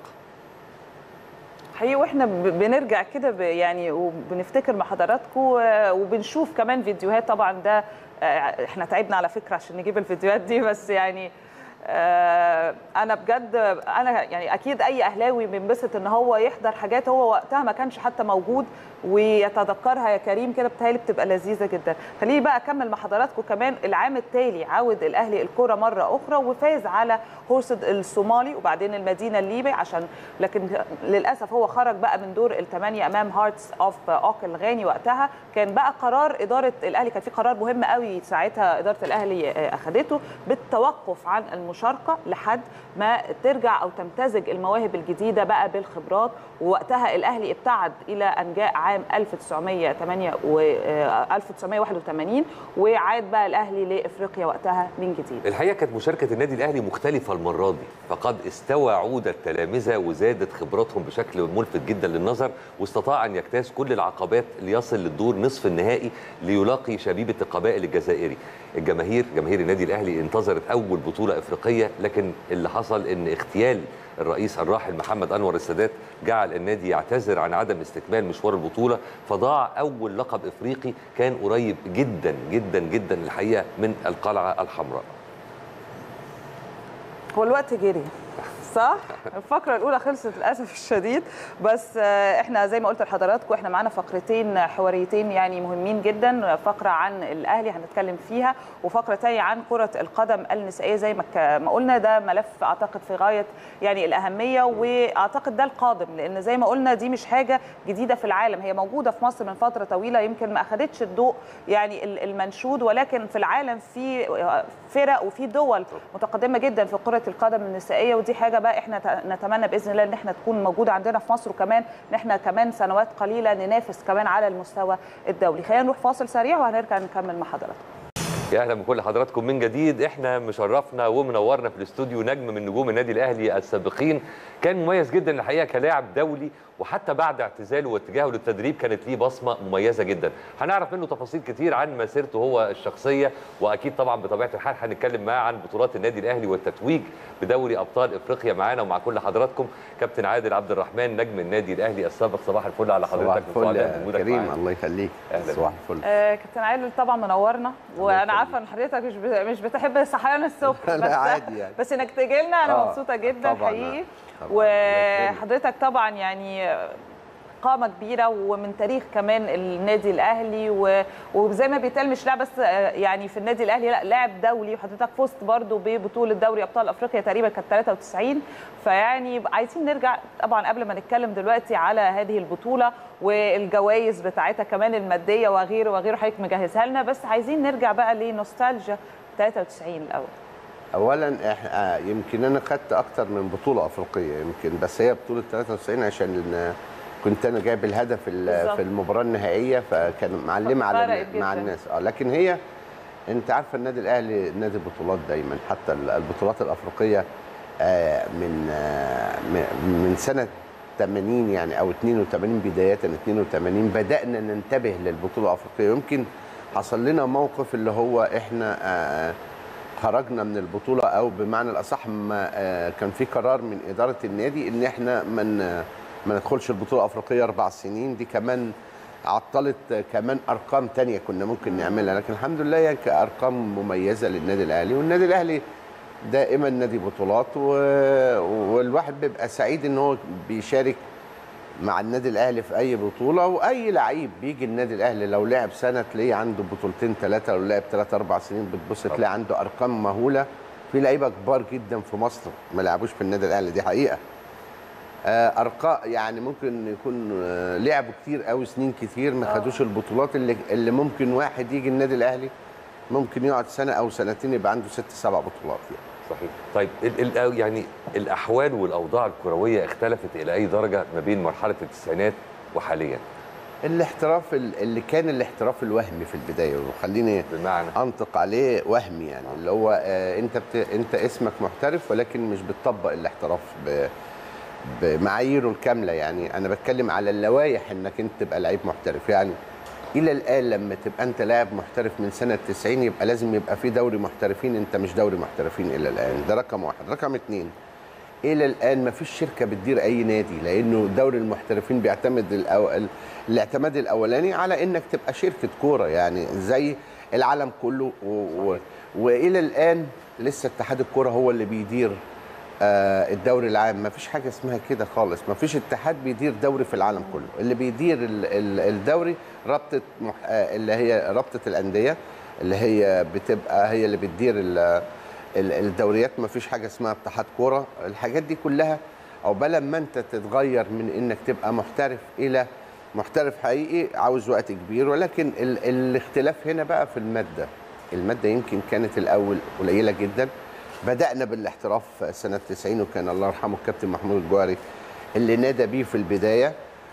Speaker 3: حقيقي واحنا ب- بنرجع كده ب- يعني وبنفتكر مع حضراتكم آه، وبنشوف كمان فيديوهات طبعا ده آه، احنا تعبنا على فكره عشان نجيب الفيديوهات دي بس يعني آه، انا بجد انا يعني اكيد اي اهلاوي بينبسط ان هو يحضر حاجات هو وقتها ما كانش حتى موجود ويتذكرها يا كريم كده بتهيألي بتبقى لذيذه جدا خليني بقى اكمل مع حضراتكم كمان العام التالي عاود الاهلي الكره مره اخرى وفاز على هورسد الصومالي وبعدين المدينه الليبي عشان لكن للاسف هو خرج بقى من دور الثمانيه امام هارتس اوف اوك الغاني وقتها كان بقى قرار اداره الاهلي كان في قرار مهم قوي ساعتها اداره الاهلي آه، اخذته بالتوقف عن المشاركه المشاركه لحد ما ترجع او تمتزج المواهب الجديده بقى بالخبرات ووقتها الاهلي ابتعد الى ان جاء عام 1908 و آه، 1981 وعاد بقى الاهلي لافريقيا وقتها من جديد
Speaker 2: الحقيقه كانت مشاركه النادي الاهلي مختلفه المره دي فقد استوى عود التلامذه وزادت خبراتهم بشكل ملفت جدا للنظر واستطاع ان يجتاز كل العقبات ليصل للدور نصف النهائي ليلاقي شبيبه القبائل الجزائري الجماهير جماهير النادي الاهلي انتظرت اول بطوله افريقيه لكن اللي حصل ان اغتيال الرئيس الراحل محمد انور السادات جعل النادي يعتذر عن عدم استكمال مشوار البطوله فضاع اول لقب افريقي كان قريب جدا جدا جدا الحقيقه من القلعه الحمراء
Speaker 3: هو الوقت جري صح الفقره الاولى خلصت للاسف الشديد بس آه، احنا زي ما قلت لحضراتكم احنا معانا فقرتين حواريتين يعني مهمين جدا فقره عن الاهلي هنتكلم فيها وفقره تانية عن كره القدم النسائيه زي ما ك- ما قلنا ده ملف اعتقد في غايه يعني الاهميه واعتقد ده القادم لان زي ما قلنا دي مش حاجه جديده في العالم هي موجوده في مصر من فتره طويله يمكن ما اخذتش الضوء يعني ال- المنشود ولكن في العالم في فرق وفي دول متقدمه جدا في كره القدم النسائيه ودي حاجه بقى احنا ت- نتمنى باذن الله ان احنا تكون موجوده عندنا في مصر وكمان ان احنا كمان سنوات قليله ننافس كمان على المستوى الدولي خلينا نروح فاصل سريع وهنرجع نكمل مع حضراتكم
Speaker 2: يا اهلا بكل حضراتكم من جديد احنا مشرفنا ومنورنا في الاستوديو نجم من نجوم النادي الاهلي السابقين كان مميز جدا الحقيقه كلاعب دولي وحتى بعد اعتزاله واتجاهه للتدريب كانت ليه بصمه مميزه جدا هنعرف منه تفاصيل كتير عن مسيرته هو الشخصيه واكيد طبعا بطبيعه الحال هنتكلم معاه عن بطولات النادي الاهلي والتتويج بدوري ابطال افريقيا معانا ومع كل حضراتكم كابتن عادل عبد الرحمن نجم النادي الاهلي السابق صباح الفل على
Speaker 6: صباح
Speaker 2: حضرتك
Speaker 6: الفل
Speaker 2: وسعداء
Speaker 6: يا
Speaker 2: بوجودك
Speaker 6: كريم
Speaker 2: معانا.
Speaker 6: الله يخليك
Speaker 2: أهلا
Speaker 6: صباح الفل
Speaker 3: آه كابتن عادل طبعا منورنا وانا
Speaker 6: يخليك.
Speaker 3: عارفه ان حضرتك مش ب- مش بتحب صحيان الصبح
Speaker 6: لا،
Speaker 3: بس
Speaker 6: عادي يعني.
Speaker 3: بس انك تجي لنا انا
Speaker 6: آه،
Speaker 3: مبسوطه جدا
Speaker 6: طبعاً،
Speaker 3: حقيقي
Speaker 6: طبعاً، الله يكرمك.
Speaker 3: وحضرتك طبعا يعني قامة كبيرة ومن تاريخ كمان النادي الأهلي و- وزي ما بيتقال مش لاعب بس آه، يعني في النادي الأهلي لا لاعب دولي وحضرتك فزت برضو ببطولة دوري أبطال أفريقيا تقريبا كانت 93 فيعني عايزين نرجع طبعا قبل ما نتكلم دلوقتي على هذه البطولة والجوائز بتاعتها كمان المادية وغيره وغيره حضرتك مجهزها لنا بس عايزين نرجع بقى لنوستالجيا 93 الأول
Speaker 6: اولا إح- آه، يمكن انا خدت اكتر من بطوله افريقيه يمكن بس هي بطوله 93 عشان إن كنت انا جايب الهدف ال-
Speaker 3: بالظبط.
Speaker 6: في المباراه النهائيه فكان معلمه على
Speaker 3: فرقت
Speaker 6: الن- مع
Speaker 3: جداً.
Speaker 6: الناس اه لكن هي انت عارفه النادي الاهلي نادي بطولات دايما حتى ال- البطولات الافريقيه آه، من آه، م- من سنه 80 يعني او 82 بدايه 82 بدانا ننتبه للبطوله الافريقيه يمكن حصل لنا موقف اللي هو احنا آه، خرجنا من البطوله او بمعنى الاصح ما آه، كان في قرار من اداره النادي ان احنا من ما ندخلش البطوله الافريقيه اربع سنين دي كمان عطلت آه، كمان ارقام تانية كنا ممكن نعملها لكن الحمد لله هي كارقام مميزه للنادي الاهلي والنادي الاهلي دائما نادي بطولات و... والواحد بيبقى سعيد ان هو بيشارك مع النادي الاهلي في اي بطوله واي لعيب بيجي النادي الاهلي لو لعب سنه تلاقيه عنده بطولتين ثلاثه لو لعب ثلاث اربع سنين بتبص تلاقي عنده ارقام مهوله في لعيبه كبار جدا في مصر ما لعبوش في النادي الاهلي دي حقيقه آه، ارقام يعني ممكن يكون آه، لعبوا كتير قوي سنين كتير ما خدوش البطولات اللي اللي ممكن واحد يجي النادي الاهلي ممكن يقعد سنه او سنتين يبقى عنده ست سبع بطولات يعني
Speaker 2: صحيح طيب ال ال يعني الاحوال والاوضاع الكرويه اختلفت الى اي درجه ما بين مرحله التسعينات وحاليا
Speaker 6: الاحتراف ال- اللي كان الاحتراف الوهمي في البدايه وخليني
Speaker 2: بمعنى
Speaker 6: انطق عليه وهمي يعني اللي هو آه، انت بت... انت اسمك محترف ولكن مش بتطبق الاحتراف ب... بمعاييره الكامله يعني انا بتكلم على اللوائح انك انت تبقى لعيب محترف يعني الى الان لما تبقى انت لاعب محترف من سنه 90 يبقى لازم يبقى في دوري محترفين انت مش دوري محترفين الى الان ده رقم واحد رقم اتنين الى الان ما فيش شركه بتدير اي نادي لانه دوري المحترفين بيعتمد الأو... ال- الاعتماد الاولاني على انك تبقى شركه كوره يعني زي العالم كله و... و... والى الان لسه اتحاد الكوره هو اللي بيدير آه الدوري العام ما فيش حاجه اسمها كده خالص ما فيش اتحاد بيدير دوري في العالم كله اللي بيدير ال... ال... الدوري رابطه مح... آه اللي هي رابطه الانديه اللي هي بتبقى هي اللي بتدير ال... ال- الدوريات ما فيش حاجه اسمها اتحاد كوره الحاجات دي كلها عقبال ما انت تتغير من انك تبقى محترف الى محترف حقيقي عاوز وقت كبير ولكن ال الاختلاف هنا بقى في الماده الماده يمكن كانت الاول قليله جدا بدانا بالاحتراف سنه 90 وكان الله يرحمه الكابتن محمود الجوهري اللي نادى بيه في البدايه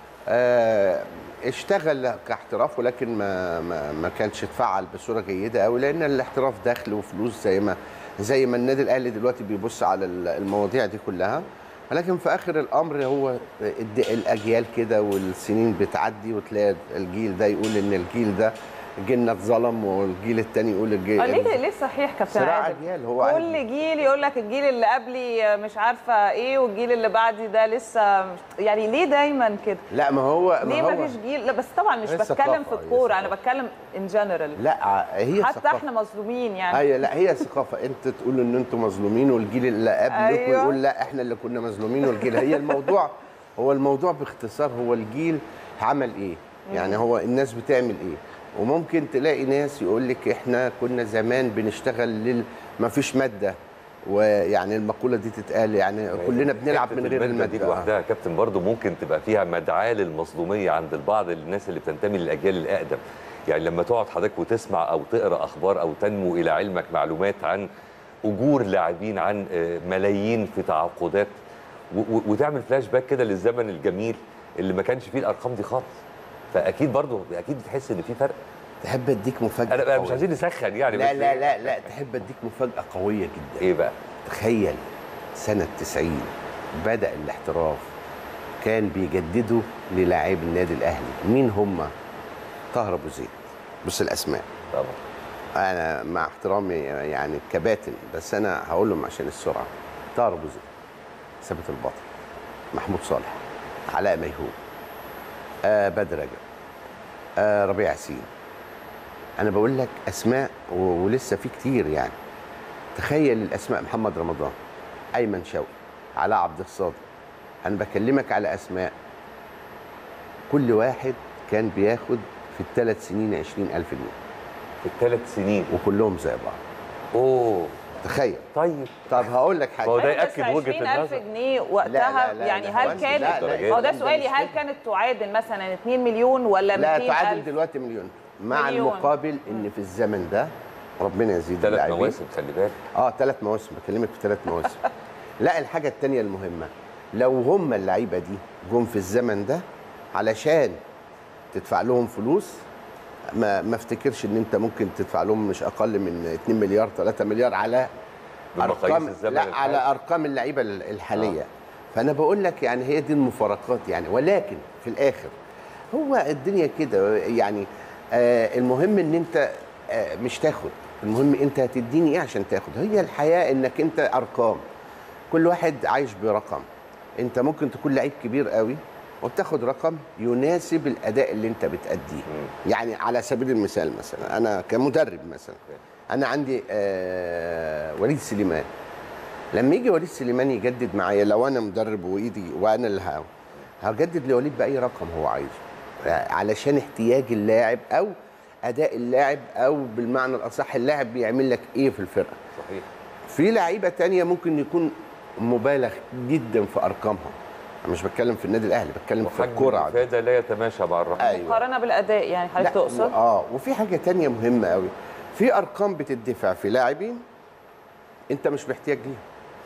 Speaker 6: آه، اشتغل كاحتراف ولكن ما ما, ما كانش اتفعل بصوره جيده قوي لان الاحتراف دخل وفلوس زي ما زي ما النادي الاهلي دلوقتي بيبص على ال- المواضيع دي كلها ولكن في اخر الامر هو الد- الاجيال كده والسنين بتعدي وتلاقي الجيل ده يقول ان الجيل ده جيلنا اتظلم والجيل التاني يقول الجيل
Speaker 3: آه، ليه ليه صحيح كابتن
Speaker 6: صراع
Speaker 3: عادل
Speaker 6: أجيال، هو
Speaker 3: كل جيل يقول لك الجيل اللي قبلي مش عارفه ايه والجيل اللي بعدي ده لسه مش- يعني ليه دايما كده
Speaker 6: لا ما هو
Speaker 3: ليه
Speaker 6: ما
Speaker 3: ما
Speaker 6: هو
Speaker 3: فيش جيل لا بس طبعا مش
Speaker 6: هي
Speaker 3: بتكلم
Speaker 6: ثقافة،
Speaker 3: في
Speaker 6: هي
Speaker 3: الكوره انا
Speaker 6: ثقافة.
Speaker 3: بتكلم ان جنرال
Speaker 6: لا هي
Speaker 3: حتى
Speaker 6: ثقافة.
Speaker 3: احنا مظلومين يعني
Speaker 6: ايوه لا هي ثقافه انت تقول ان انتم مظلومين والجيل اللي قبلك
Speaker 3: أيوة.
Speaker 6: ويقول لا احنا اللي كنا مظلومين والجيل هي الموضوع هو الموضوع باختصار هو الجيل عمل ايه يعني هو الناس بتعمل ايه وممكن تلاقي ناس يقول لك احنا كنا زمان بنشتغل لل ما فيش ماده ويعني المقوله دي تتقال يعني كلنا بنلعب
Speaker 2: حتة
Speaker 6: من غير
Speaker 2: المادة دي
Speaker 6: الماده
Speaker 2: لوحدها يا كابتن برضه ممكن تبقى فيها مدعاة للمظلومية عند البعض الناس اللي بتنتمي للأجيال الأقدم يعني لما تقعد حضرتك وتسمع أو تقرأ أخبار أو تنمو إلى علمك معلومات عن أجور لاعبين عن آه، ملايين في تعاقدات و- و- وتعمل فلاش باك كده للزمن الجميل اللي ما كانش فيه الأرقام دي خالص فأكيد برضه أكيد بتحس إن في فرق
Speaker 6: تحب اديك مفاجاه
Speaker 2: أنا أنا مش
Speaker 6: قوية.
Speaker 2: عايزين نسخن يعني
Speaker 6: لا
Speaker 2: بس
Speaker 6: لا لا لا تحب اديك مفاجاه قويه جدا
Speaker 2: إيه بقى؟
Speaker 6: تخيل سنة 90 بدأ الاحتراف كان بيجددوا للاعبي النادي الأهلي مين هم؟ طاهر أبو زيد بص الأسماء
Speaker 2: طبعا
Speaker 6: أنا مع احترامي يعني كباتن بس أنا هقولهم عشان السرعة طاهر أبو زيد ثابت البطل محمود صالح علاء ميهوب آه بدر رجب آه ربيع ياسين أنا بقول لك أسماء و- ولسه في كتير يعني تخيل الاسماء محمد رمضان ايمن شوقي علاء عبد الصادق انا بكلمك على اسماء كل واحد كان بياخد في الثلاث سنين 20000 جنيه
Speaker 2: في الثلاث سنين
Speaker 6: وكلهم زي بعض
Speaker 2: أوه
Speaker 6: تخيل
Speaker 2: طيب
Speaker 6: طب هقول لك
Speaker 2: ما هو
Speaker 6: حاجه
Speaker 2: ده
Speaker 3: بس
Speaker 2: يأكد وجهة
Speaker 3: 20000
Speaker 2: النظر.
Speaker 3: جنيه
Speaker 6: لا،
Speaker 3: وقتها
Speaker 6: لا، لا،
Speaker 3: يعني
Speaker 6: لا،
Speaker 3: هل
Speaker 6: لا،
Speaker 3: كان
Speaker 6: لا، لا،
Speaker 3: هو ده
Speaker 6: ده
Speaker 3: سؤالي
Speaker 6: مش
Speaker 3: هل
Speaker 6: كده.
Speaker 3: كانت تعادل مثلا 2 مليون ولا
Speaker 6: لا
Speaker 3: 200
Speaker 6: تعادل
Speaker 3: ألف؟
Speaker 6: دلوقتي مليون مع
Speaker 3: مليون.
Speaker 6: المقابل ان في الزمن ده ربنا يزيد
Speaker 2: ثلاث
Speaker 6: اللاعبين.
Speaker 2: مواسم خلي بالك
Speaker 6: اه ثلاث مواسم بكلمك في ثلاث مواسم لا الحاجه الثانيه المهمه لو هم اللعيبه دي جم في الزمن ده علشان تدفع لهم فلوس ما ما افتكرش ان انت ممكن تدفع لهم مش اقل من 2 مليار 3 مليار على
Speaker 2: بمقاييس
Speaker 6: ارقام
Speaker 2: الزمن
Speaker 6: لا
Speaker 2: الحالي.
Speaker 6: على ارقام اللعيبه الحاليه آه. فانا بقول لك يعني هي دي المفارقات يعني ولكن في الاخر هو الدنيا كده يعني آه المهم ان انت آه مش تاخد المهم انت هتديني ايه عشان تاخد هي الحياه انك انت ارقام كل واحد عايش برقم انت ممكن تكون لعيب كبير قوي وبتاخد رقم يناسب الاداء اللي انت بتاديه يعني على سبيل المثال مثلا انا كمدرب مثلا انا عندي آه وليد سليمان لما يجي وليد سليمان يجدد معايا لو انا مدرب وايدي وانا اللي ه- هجدد لوليد باي رقم هو عايزه علشان احتياج اللاعب او اداء اللاعب او بالمعنى الاصح اللاعب بيعمل لك ايه في الفرقه
Speaker 2: صحيح
Speaker 6: في لعيبه تانية ممكن يكون مبالغ جدا في ارقامها انا مش بتكلم في النادي الاهلي بتكلم في
Speaker 2: وحجم
Speaker 6: الكوره عادة.
Speaker 2: الافاده لا يتماشى مع الرقم
Speaker 6: ايوه
Speaker 3: مقارنه بالاداء يعني
Speaker 6: لا،
Speaker 3: حضرتك تقصد
Speaker 6: اه وفي حاجه تانية مهمه قوي في ارقام بتدفع في لاعبين انت مش محتاج ليها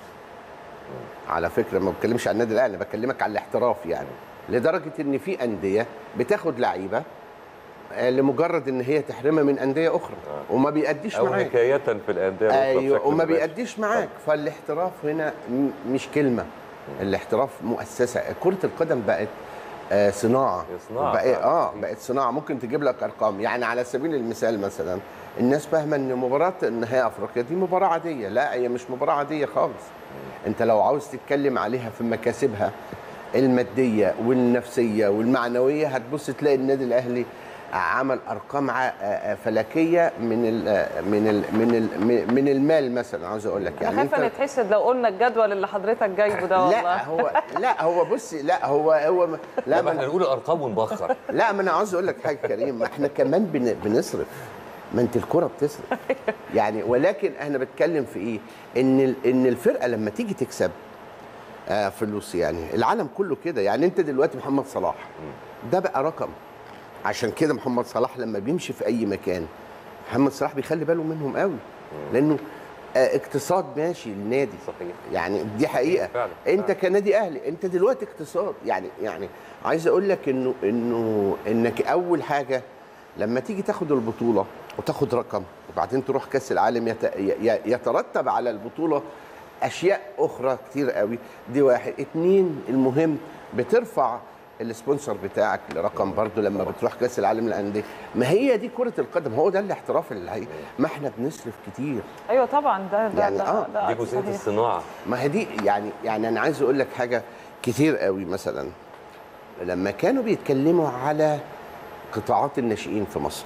Speaker 6: على فكره ما بتكلمش عن النادي الاهلي أنا بكلمك على الاحتراف يعني لدرجه ان في انديه بتاخد لعيبه آه، لمجرد ان هي تحرمها من انديه اخرى وما بيأديش
Speaker 2: او
Speaker 6: معاك
Speaker 2: حكايه في الانديه الأخرى
Speaker 6: ايوه
Speaker 2: بشكل
Speaker 6: وما
Speaker 2: مباشر.
Speaker 6: بيأديش معاك فالاحتراف هنا م- مش كلمه الاحتراف مؤسسه كره القدم بقت آه صناعه
Speaker 2: هي صناعة
Speaker 6: بقى
Speaker 2: فعلا.
Speaker 6: اه بقت صناعه ممكن تجيب لك ارقام يعني على سبيل المثال مثلا الناس فاهمه ان مباراه نهائي افريقيا دي مباراه عاديه لا هي مش مباراه عاديه خالص انت لو عاوز تتكلم عليها في مكاسبها الماديه والنفسيه والمعنويه هتبص تلاقي النادي الاهلي عمل ارقام ع- آه، فلكيه من ال من ال من ال من المال مثلا عاوز اقول لك
Speaker 3: انا
Speaker 6: يعني
Speaker 3: خايفه نتحسد لو قلنا الجدول اللي حضرتك جايبه ده والله
Speaker 6: لا هو لا هو بص لا هو هو لا
Speaker 2: لا ما
Speaker 6: ما
Speaker 2: احنا نقول الارقام ونبخر
Speaker 6: لا ما انا عاوز اقول لك حاجه كريم ما احنا كمان بن بنصرف ما انت الكره بتصرف يعني ولكن انا بتكلم في ايه ان ال- ان الفرقه لما تيجي تكسب آه فلوس يعني العالم كله كده يعني انت دلوقتي محمد صلاح ده بقى رقم عشان كده محمد صلاح لما بيمشي في اي مكان محمد صلاح بيخلي باله منهم قوي لانه آه، اقتصاد ماشي للنادي
Speaker 2: صحيح.
Speaker 6: يعني دي حقيقه
Speaker 2: فعلا،
Speaker 6: انت
Speaker 2: فعلا.
Speaker 6: كنادي اهلي انت دلوقتي اقتصاد يعني يعني عايز اقول لك انه انه انك اول حاجه لما تيجي تاخد البطوله وتاخد رقم وبعدين تروح كاس العالم يت- ي- يترتب على البطوله اشياء اخرى كتير قوي دي واحد اتنين المهم بترفع السبونسر بتاعك لرقم برضو لما بتروح كاس العالم للانديه ما هي دي كره القدم هو ده الاحتراف اللي هي ما احنا بنصرف كتير
Speaker 3: ايوه طبعا ده ده
Speaker 6: يعني
Speaker 3: ده,
Speaker 6: آه،
Speaker 3: ده
Speaker 2: دي جزئيه
Speaker 3: صحيح.
Speaker 2: الصناعه
Speaker 6: ما هي دي يعني يعني انا عايز اقول لك حاجه كتير قوي مثلا لما كانوا بيتكلموا على قطاعات الناشئين في مصر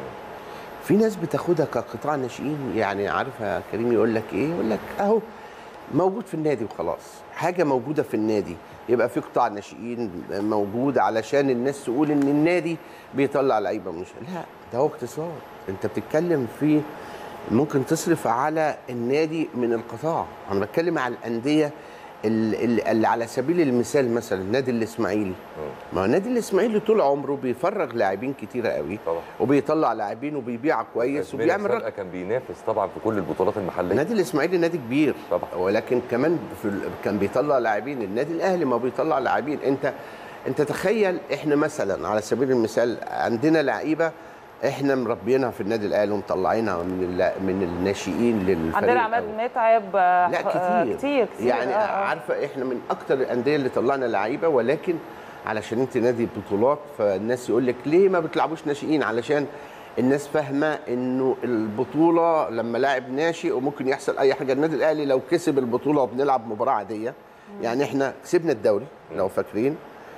Speaker 6: في ناس بتاخدها كقطاع ناشئين يعني عارف يا كريم يقول لك ايه يقول لك اهو موجود في النادي وخلاص حاجه موجوده في النادي يبقى في قطاع ناشئين موجود علشان الناس تقول ان النادي بيطلع لعيبه مش لا ده هو اقتصاد انت بتتكلم في ممكن تصرف على النادي من القطاع انا بتكلم على الانديه ال- ال- اللي على سبيل المثال مثلا النادي الاسماعيلي ما هو النادي الاسماعيلي طول عمره بيفرغ لاعبين كتيره قوي
Speaker 2: طبعا.
Speaker 6: وبيطلع لاعبين وبيبيع كويس
Speaker 2: زميلك
Speaker 6: وبيعمل
Speaker 2: سابقة
Speaker 6: رقم
Speaker 2: كان بينافس طبعا في كل البطولات المحليه
Speaker 6: النادي الاسماعيلي نادي كبير
Speaker 2: طبعا.
Speaker 6: ولكن كمان في ال- كان بيطلع لاعبين النادي الاهلي ما بيطلع لاعبين انت انت تخيل احنا مثلا على سبيل المثال عندنا لعيبه احنا مربينها في النادي الاهلي ومطلعينها من ال- من الناشئين للفريق
Speaker 3: عندنا عماد
Speaker 6: الأول.
Speaker 3: متعب آه،
Speaker 6: لا
Speaker 3: آه،
Speaker 6: كتير
Speaker 3: كتير كتير
Speaker 6: يعني
Speaker 3: آه، آه.
Speaker 6: عارفه احنا من اكتر الانديه اللي طلعنا لعيبه ولكن علشان انت نادي بطولات فالناس يقول لك ليه ما بتلعبوش ناشئين علشان الناس فاهمه انه البطوله لما لاعب ناشئ وممكن يحصل اي حاجه النادي الاهلي لو كسب البطوله وبنلعب مباراه عاديه يعني احنا كسبنا الدوري لو فاكرين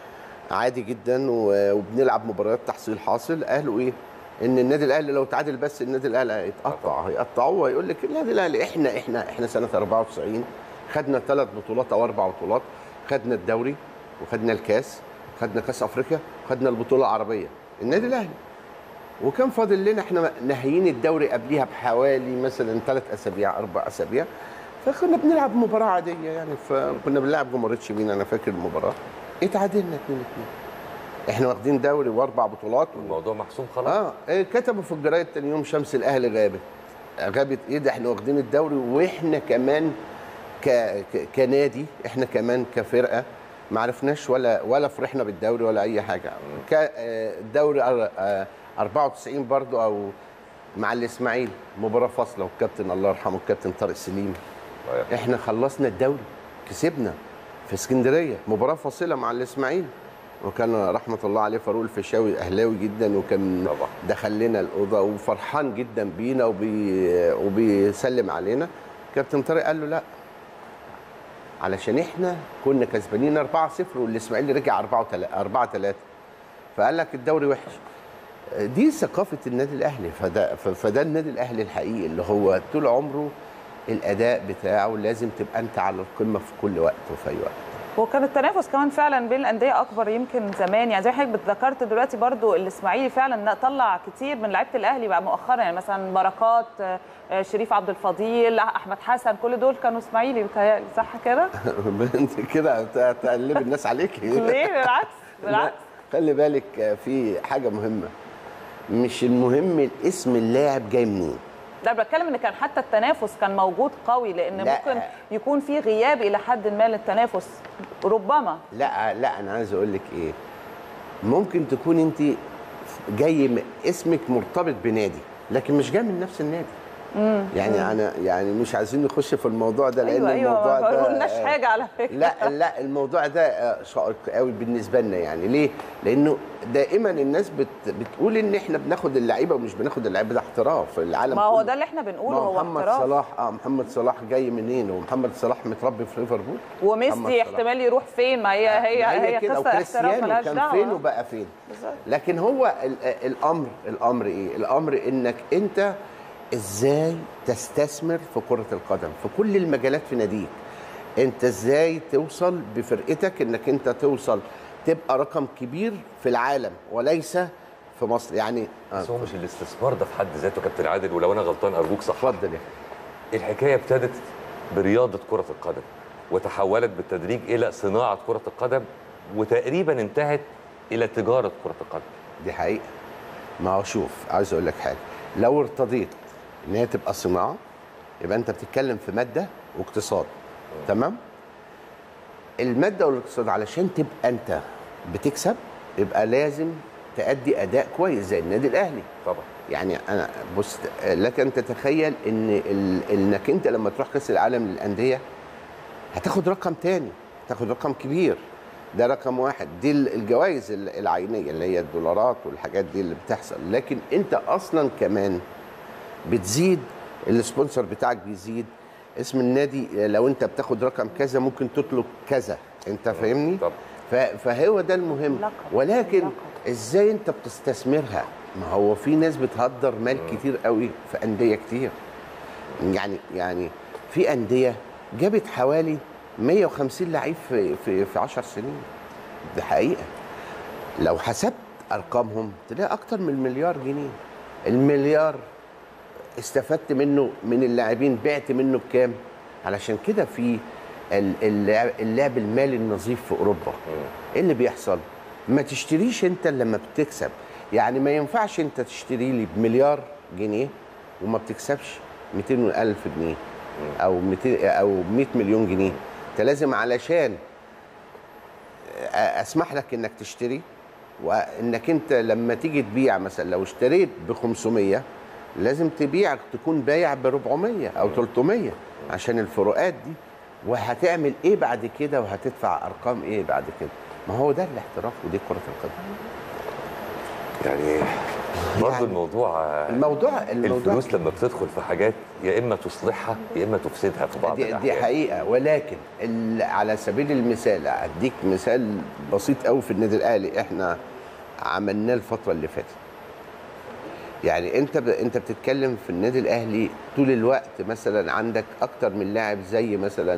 Speaker 6: عادي جدا و- وبنلعب مباريات تحصيل حاصل قالوا ايه ان النادي الاهلي لو تعادل بس النادي الاهلي هيتقطع هيقطعوه ويقول لك النادي الاهلي احنا احنا احنا سنه 94 خدنا ثلاث بطولات او اربع بطولات خدنا الدوري وخدنا الكاس خدنا كاس افريقيا خدنا البطوله العربيه النادي الاهلي وكان فاضل لنا احنا ناهيين الدوري قبليها بحوالي مثلا ثلاث اسابيع اربع اسابيع فكنا بنلعب مباراه عاديه يعني فكنا بنلعب جمهوريه شبين انا فاكر المباراه اتعادلنا 2 2 احنا واخدين دوري واربع بطولات
Speaker 2: الموضوع محسوم خلاص
Speaker 6: اه إيه، كتبوا في الجرايد تاني يوم شمس الاهلي غابت غابت ايه ده احنا واخدين الدوري واحنا كمان ك... ك... كنادي احنا كمان كفرقه ما عرفناش ولا ولا فرحنا بالدوري ولا اي حاجه ك... آه، الدوري أر- آه، 94 برضو او مع الاسماعيلي مباراه فاصله والكابتن الله يرحمه الكابتن طارق سليم احنا خلصنا الدوري كسبنا في اسكندريه مباراه فاصله مع الاسماعيلي وكان رحمه الله عليه فاروق الفيشاوي اهلاوي جدا وكان
Speaker 2: طبعا.
Speaker 6: دخل لنا الاوضه وفرحان جدا بينا وبي وبيسلم علينا كابتن طارق قال له لا علشان احنا كنا كسبانين 4-0 والاسماعيلي رجع 4 3 فقال لك الدوري وحش دي ثقافه النادي الاهلي فده ف- فده النادي الاهلي الحقيقي اللي هو طول عمره الاداء بتاعه لازم تبقى انت على القمه في كل وقت وفي اي وقت
Speaker 3: وكان التنافس كمان فعلا بين الانديه اكبر يمكن زمان يعني زي ما حضرتك ذكرت دلوقتي برضو الاسماعيلي فعلا طلع كتير من لعيبه الاهلي بقى مؤخرا يعني مثلا بركات آه، شريف عبد الفضيل احمد حسن كل دول كانوا اسماعيلي بيتهيألي صح كده؟
Speaker 6: انت كده ت- تقلب الناس عليك
Speaker 3: ليه بالعكس
Speaker 6: لا
Speaker 3: بالعكس
Speaker 6: خلي بالك في حاجه مهمه مش المهم الاسم اللاعب جاي منين
Speaker 3: ده بتكلم ان كان حتى التنافس كان موجود قوي لان
Speaker 6: لا.
Speaker 3: ممكن يكون في غياب الى حد ما للتنافس ربما
Speaker 6: لا لا انا عايز اقول لك ايه ممكن تكون انت جاي م- اسمك مرتبط بنادي لكن مش جاي من نفس النادي يعني انا يعني مش عايزين نخش في الموضوع ده لان
Speaker 3: ايوه ايوه
Speaker 6: الموضوع
Speaker 3: ما
Speaker 6: ده
Speaker 3: قلناش
Speaker 6: آه،
Speaker 3: حاجه على فكره
Speaker 6: لا لا الموضوع ده آه، شائك قوي بالنسبه لنا يعني ليه؟ لانه دائما الناس بت بتقول ان احنا بناخد اللعيبه ومش بناخد اللعيبه ده احتراف العالم
Speaker 3: ما هو
Speaker 6: كله.
Speaker 3: ده اللي احنا بنقوله
Speaker 6: ما
Speaker 3: هو
Speaker 6: محمد
Speaker 3: احتراف
Speaker 6: صلاح اه محمد صلاح جاي منين؟ ومحمد صلاح متربي في ليفربول محمد
Speaker 3: وميسي
Speaker 6: صلاح.
Speaker 3: احتمال يروح فين ما هي هي
Speaker 6: ما
Speaker 3: هي
Speaker 6: كده
Speaker 3: قصه احتراف
Speaker 6: وكريستيانو
Speaker 3: ملهاش
Speaker 6: كان فين
Speaker 3: دعوه
Speaker 6: وبقى فين
Speaker 3: بالظبط.
Speaker 6: لكن هو ال- الامر الامر ايه الامر انك انت ازاي تستثمر في كره القدم في كل المجالات في ناديك انت ازاي توصل بفرقتك انك انت توصل تبقى رقم كبير في العالم وليس في مصر يعني آه،
Speaker 2: بس هو مش الاستثمار ده في حد ذاته كابتن عادل ولو انا غلطان ارجوك صح
Speaker 6: اتفضل يا
Speaker 2: الحكايه ابتدت برياضه كره القدم وتحولت بالتدريج الى صناعه كره القدم وتقريبا انتهت الى تجاره كره القدم
Speaker 6: دي حقيقة ما هو شوف عايز اقول لك حاجة لو ارتضيت ان هي تبقى صناعة يبقى انت بتتكلم في ماده واقتصاد تمام الماده والاقتصاد علشان تبقى انت بتكسب يبقى لازم تأدي اداء كويس زي النادي الاهلي
Speaker 2: طبعا
Speaker 6: يعني انا بص لك ان تتخيل ان ال- انك انت لما تروح كاس العالم للانديه هتاخد رقم تاني تاخد رقم كبير ده رقم واحد دي ال- الجوائز ال- العينيه اللي هي الدولارات والحاجات دي اللي بتحصل لكن انت اصلا كمان بتزيد السبونسر بتاعك بيزيد اسم النادي لو انت بتاخد رقم كذا ممكن تطلب كذا انت فاهمني
Speaker 2: طبعا
Speaker 6: ف- فهو ده المهم
Speaker 3: لقب.
Speaker 6: ولكن
Speaker 3: لقب.
Speaker 6: ازاي انت بتستثمرها ما هو في ناس بتهدر مال كتير قوي في انديه كتير يعني يعني في انديه جابت حوالي 150 لعيب في في في 10 سنين دي حقيقه لو حسبت ارقامهم تلاقي اكتر من مليار جنيه المليار استفدت منه من اللاعبين بعت منه بكام علشان كده في ال- اللعب, اللعب المالي النظيف في اوروبا ايه اللي بيحصل ما تشتريش انت إلا لما بتكسب يعني ما ينفعش انت تشتري لي بمليار جنيه وما بتكسبش 200 الف جنيه او 200 او 100 مليون جنيه انت لازم علشان اسمح لك انك تشتري وانك انت لما تيجي تبيع مثلا لو اشتريت ب 500 لازم تبيع تكون بايع ب 400 او 300 عشان الفروقات دي وهتعمل ايه بعد كده وهتدفع ارقام ايه بعد كده ما هو ده الاحتراف ودي كره القدم
Speaker 2: يعني برضه
Speaker 6: يعني
Speaker 2: الموضوع آه،
Speaker 6: الموضوع الموضوع
Speaker 2: الفلوس لما بتدخل في حاجات يا اما تصلحها يا اما تفسدها في بعض
Speaker 6: دي, دي
Speaker 2: الاحيان
Speaker 6: حقيقه ولكن ال- على سبيل المثال اديك مثال بسيط قوي في النادي الاهلي احنا عملناه الفتره اللي فاتت يعني انت ب... انت بتتكلم في النادي الاهلي طول الوقت مثلا عندك اكتر من لاعب زي مثلا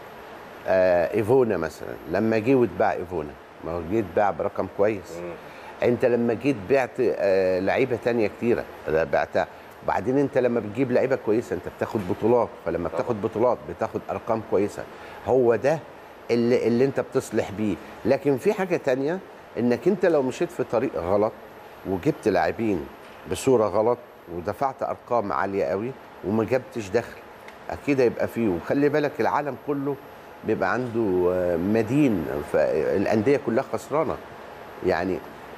Speaker 6: آه ايفونا مثلا لما جه واتباع ايفونا ما هو جه اتباع برقم كويس انت لما جيت بعت آه لعيبه تانية كتيره لا بعتها وبعدين انت لما بتجيب لعيبه كويسه انت بتاخد بطولات فلما بتاخد بطولات بتاخد ارقام كويسه هو ده اللي, اللي انت بتصلح بيه لكن في حاجه تانية انك انت لو مشيت في طريق غلط وجبت لاعبين بصوره غلط ودفعت ارقام عاليه قوي وما جبتش دخل اكيد هيبقى فيه وخلي بالك العالم كله بيبقى عنده آه، مدين فالانديه كلها خسرانه يعني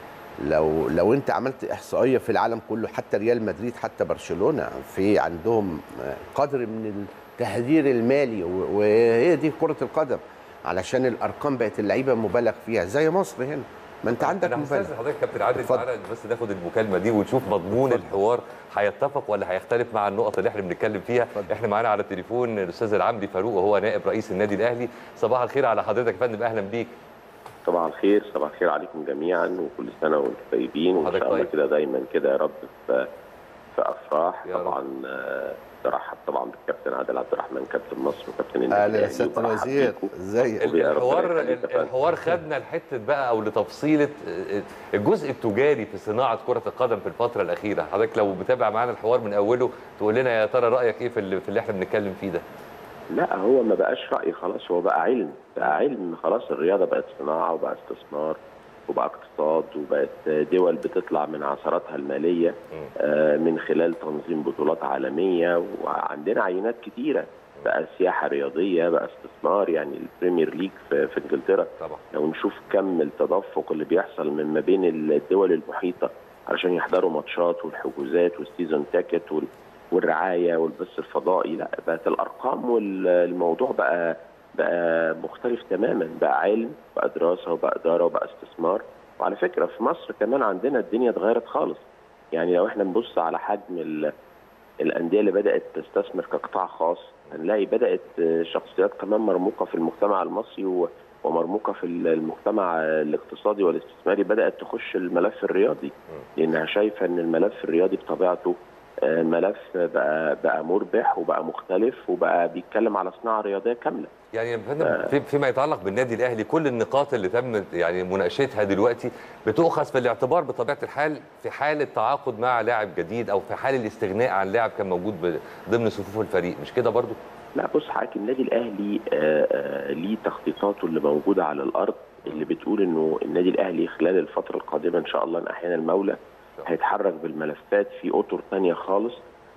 Speaker 6: لو لو انت عملت احصائيه في العالم كله حتى ريال مدريد حتى برشلونه في عندهم قدر من التهدير المالي و- وهي دي كره القدم علشان الارقام بقت اللعيبه مبالغ فيها زي مصر هنا ما انت عندك
Speaker 2: انا
Speaker 6: مبالغ
Speaker 2: هستاذن حضرتك كابتن عادل
Speaker 6: اتفضل.
Speaker 2: تعالى بس ناخد المكالمه دي ونشوف مضمون الحوار هيتفق ولا هيختلف مع النقط اللي احنا بنتكلم فيها
Speaker 6: اتفضل.
Speaker 2: احنا معانا على التليفون الاستاذ العمري فاروق وهو نائب رئيس النادي الاهلي صباح الخير على حضرتك يا فندم اهلا بيك
Speaker 7: صباح الخير صباح الخير عليكم جميعا وكل سنه وانتم طيبين وان
Speaker 2: وحضرتك
Speaker 7: شاء الله
Speaker 2: طيب.
Speaker 7: كده دايما كده يا رب في في افراح
Speaker 2: يا رب.
Speaker 7: طبعا آه، برحب طبعا بالكابتن عادل عبد الرحمن كابتن مصر وكابتن النادي
Speaker 6: اهلا يا
Speaker 7: الأهلي
Speaker 6: سياده
Speaker 7: وبرحب
Speaker 6: الوزير
Speaker 7: بيكم.
Speaker 6: ازيك
Speaker 7: وبيا رب
Speaker 2: الحوار
Speaker 7: يخليك يا فندم.
Speaker 2: الحوار خدنا لحته بقى او لتفصيله الجزء التجاري في صناعه كره القدم في الفتره الاخيره حضرتك لو متابع معانا الحوار من اوله تقول لنا يا ترى رايك ايه في اللي, في اللي احنا بنتكلم فيه ده
Speaker 7: لا هو ما بقاش رأي خلاص هو بقى علم بقى علم خلاص الرياضة بقت صناعة وبقى استثمار وبقى اقتصاد وبقت دول بتطلع من عثراتها المالية آه، من خلال تنظيم بطولات عالمية وعندنا عينات كتيرة بقى سياحة رياضية بقى استثمار يعني البريمير ليج في, في انجلترا
Speaker 2: طبعا
Speaker 7: لو نشوف كم التدفق اللي بيحصل من ما بين الدول المحيطة علشان يحضروا ماتشات والحجوزات والسيزون تاكت وال والرعايه والبث الفضائي لا بقت الارقام والموضوع بقى بقى مختلف تماما بقى علم بقى دراسه وبقى اداره وبقى استثمار وعلى فكره في مصر كمان عندنا الدنيا اتغيرت خالص يعني لو احنا نبص على حجم ال- الانديه اللي بدات تستثمر كقطاع خاص هنلاقي بدات شخصيات كمان مرموقه في المجتمع المصري و- ومرموقه في المجتمع الاقتصادي والاستثماري بدات تخش الملف الرياضي لانها شايفه ان الملف الرياضي بطبيعته آه، ملف بقى بقى مربح وبقى مختلف وبقى بيتكلم على صناعه رياضيه كامله
Speaker 2: يعني يا فندم في- فيما يتعلق بالنادي الاهلي كل النقاط اللي تم يعني مناقشتها دلوقتي بتؤخذ في الاعتبار بطبيعه الحال في حال التعاقد مع لاعب جديد او في حال الاستغناء عن لاعب كان موجود ب- ضمن صفوف الفريق مش كده برضو
Speaker 7: لا بص حضرتك النادي الاهلي آه، آه، ليه تخطيطاته اللي موجوده على الارض اللي بتقول انه النادي الاهلي خلال الفتره القادمه ان شاء الله ان احيانا المولى هيتحرك بالملفات في اطر تانية خالص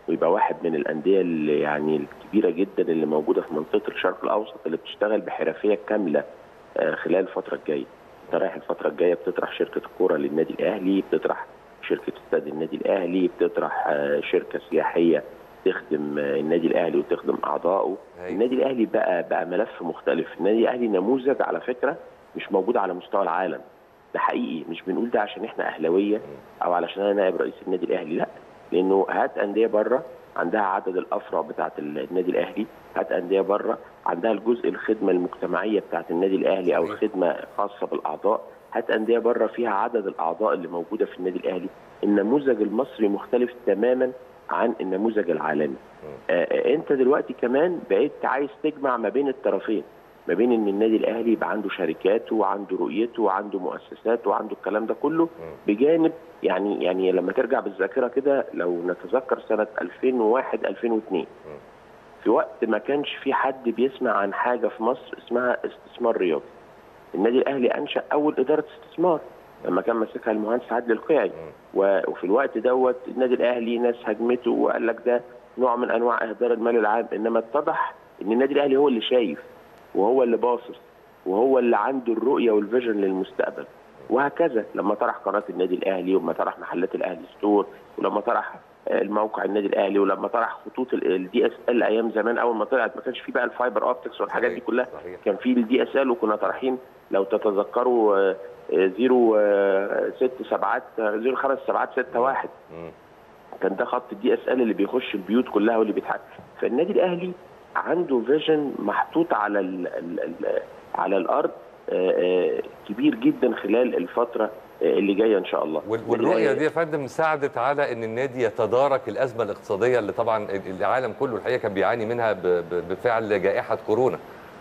Speaker 7: ويبقى واحد من الانديه اللي يعني الكبيره جدا اللي موجوده في منطقه الشرق الاوسط اللي بتشتغل بحرفيه كامله آه، خلال الفتره الجايه. انت رايح الفتره الجايه بتطرح شركه الكوره للنادي الاهلي، بتطرح شركه استاد النادي الاهلي، بتطرح آه، شركه سياحيه تخدم آه، النادي الاهلي وتخدم اعضائه.
Speaker 2: أيوة.
Speaker 7: النادي الاهلي بقى بقى ملف مختلف، النادي الاهلي نموذج على فكره مش موجود على مستوى العالم. ده حقيقي مش بنقول ده عشان احنا اهلاويه او علشان انا نائب رئيس النادي الاهلي لا لانه هات انديه بره عندها عدد الافرع بتاعه النادي الاهلي هات انديه بره عندها الجزء الخدمه المجتمعيه بتاعه النادي الاهلي او
Speaker 2: صحيح.
Speaker 7: خدمه خاصه بالاعضاء هات انديه بره فيها عدد الاعضاء اللي موجوده في النادي الاهلي النموذج المصري مختلف تماما عن النموذج العالمي آه، آه، انت دلوقتي كمان بقيت عايز تجمع ما بين الطرفين ما بين ان النادي الاهلي يبقى عنده شركاته وعنده رؤيته وعنده مؤسساته وعنده الكلام ده كله بجانب يعني يعني لما ترجع بالذاكره كده لو نتذكر سنه 2001 2002 في وقت ما كانش في حد بيسمع عن حاجه في مصر اسمها استثمار رياضي النادي الاهلي انشا اول اداره استثمار لما كان ماسكها المهندس عادل القيعي و- وفي الوقت دوت النادي الاهلي ناس هجمته وقال لك ده نوع من انواع اهدار المال العام انما اتضح ان النادي الاهلي هو اللي شايف وهو اللي باصص وهو اللي عنده الرؤيه والفيجن للمستقبل وهكذا لما طرح قناه النادي الاهلي ولما طرح محلات الاهلي ستور ولما طرح آه، الموقع النادي الاهلي ولما طرح خطوط الدي اس ال ايام زمان اول ما طلعت ما كانش في بقى الفايبر اوبتكس والحاجات دي
Speaker 2: صحيح،
Speaker 7: كلها
Speaker 2: صحيح.
Speaker 7: كان في الدي اس ال وكنا طارحين لو تتذكروا آه، آه، زيرو آه، ست سبعات آه، زيرو خمس سبعات ستة واحد
Speaker 2: مم.
Speaker 7: كان ده خط الدي اس ال اللي بيخش البيوت كلها واللي بيتحرك فالنادي الاهلي عنده فيجن محطوط على ال ال ال على الارض آه، آه، كبير جدا خلال الفتره آه، اللي جايه ان شاء الله
Speaker 2: وال- والرؤيه دي يا فندم ساعدت على ان النادي يتدارك الازمه الاقتصاديه اللي طبعا العالم كله الحقيقه كان بيعاني منها ب- ب- بفعل جائحه كورونا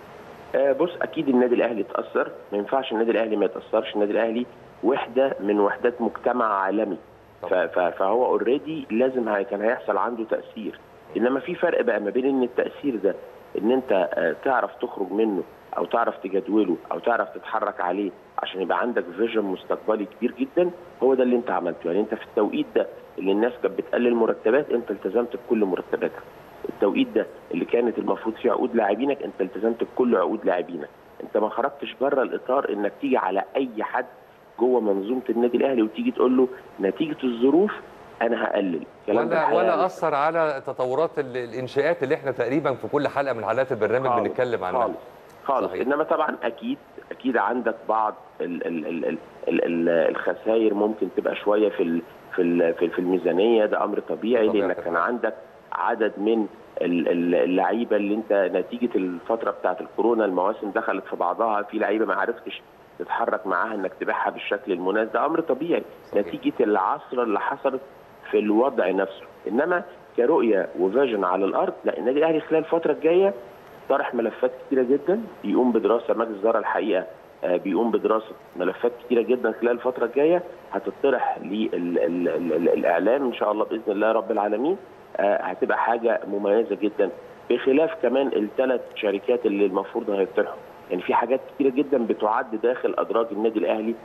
Speaker 7: آه، بص اكيد النادي الاهلي اتاثر ما ينفعش النادي الاهلي ما يتاثرش النادي الاهلي وحده من وحدات مجتمع عالمي ف-
Speaker 2: طبعا.
Speaker 7: ف- فهو اوريدي لازم هي- كان هيحصل عنده تاثير انما في فرق بقى ما بين ان التاثير ده ان انت آه، تعرف تخرج منه او تعرف تجدوله او تعرف تتحرك عليه عشان يبقى عندك فيجن مستقبلي كبير جدا هو ده اللي انت عملته يعني انت في التوقيت ده اللي الناس كانت بتقلل مرتبات انت التزمت بكل مرتباتها التوقيت ده اللي كانت المفروض فيه عقود لاعبينك انت التزمت بكل عقود لاعبينك انت ما خرجتش بره الاطار انك تيجي على اي حد جوه منظومه النادي الاهلي وتيجي تقول له نتيجه الظروف انا هقلل الكلام ده
Speaker 2: ولا
Speaker 7: الحقيقة
Speaker 2: ولا
Speaker 7: مش
Speaker 2: اثر على تطورات ال- الانشاءات اللي احنا تقريبا في كل حلقه من حلقات البرنامج
Speaker 7: خالص،
Speaker 2: بنتكلم عنها
Speaker 7: خالص خالص
Speaker 2: صحيح.
Speaker 7: انما طبعا اكيد اكيد عندك بعض ال ال ال ال ال ال الخسائر ممكن تبقى شويه في ال في ال في في الميزانيه ده امر طبيعي
Speaker 2: طبيعي
Speaker 7: لانك
Speaker 2: طبعاً.
Speaker 7: كان عندك عدد من ال- ال- اللعيبه اللي انت نتيجه الفتره بتاعت الكورونا المواسم دخلت في بعضها في لعيبه ما عرفتش تتحرك معاها انك تبيعها بالشكل المناسب ده امر طبيعي
Speaker 2: صحيح.
Speaker 7: نتيجه العصر اللي حصلت في الوضع نفسه انما كرؤيه وفيجن على الارض لا النادي الاهلي خلال الفتره الجايه طرح ملفات كتيره جدا بيقوم بدراسه مجلس الاداره الحقيقه آه، بيقوم بدراسه ملفات كتيره جدا خلال الفتره الجايه هتطرح للاعلام ان شاء الله باذن الله رب العالمين آه، هتبقى حاجه مميزه جدا بخلاف كمان الثلاث شركات اللي المفروض هيطرحوا يعني في حاجات كتيره جدا بتعد داخل ادراج النادي الاهلي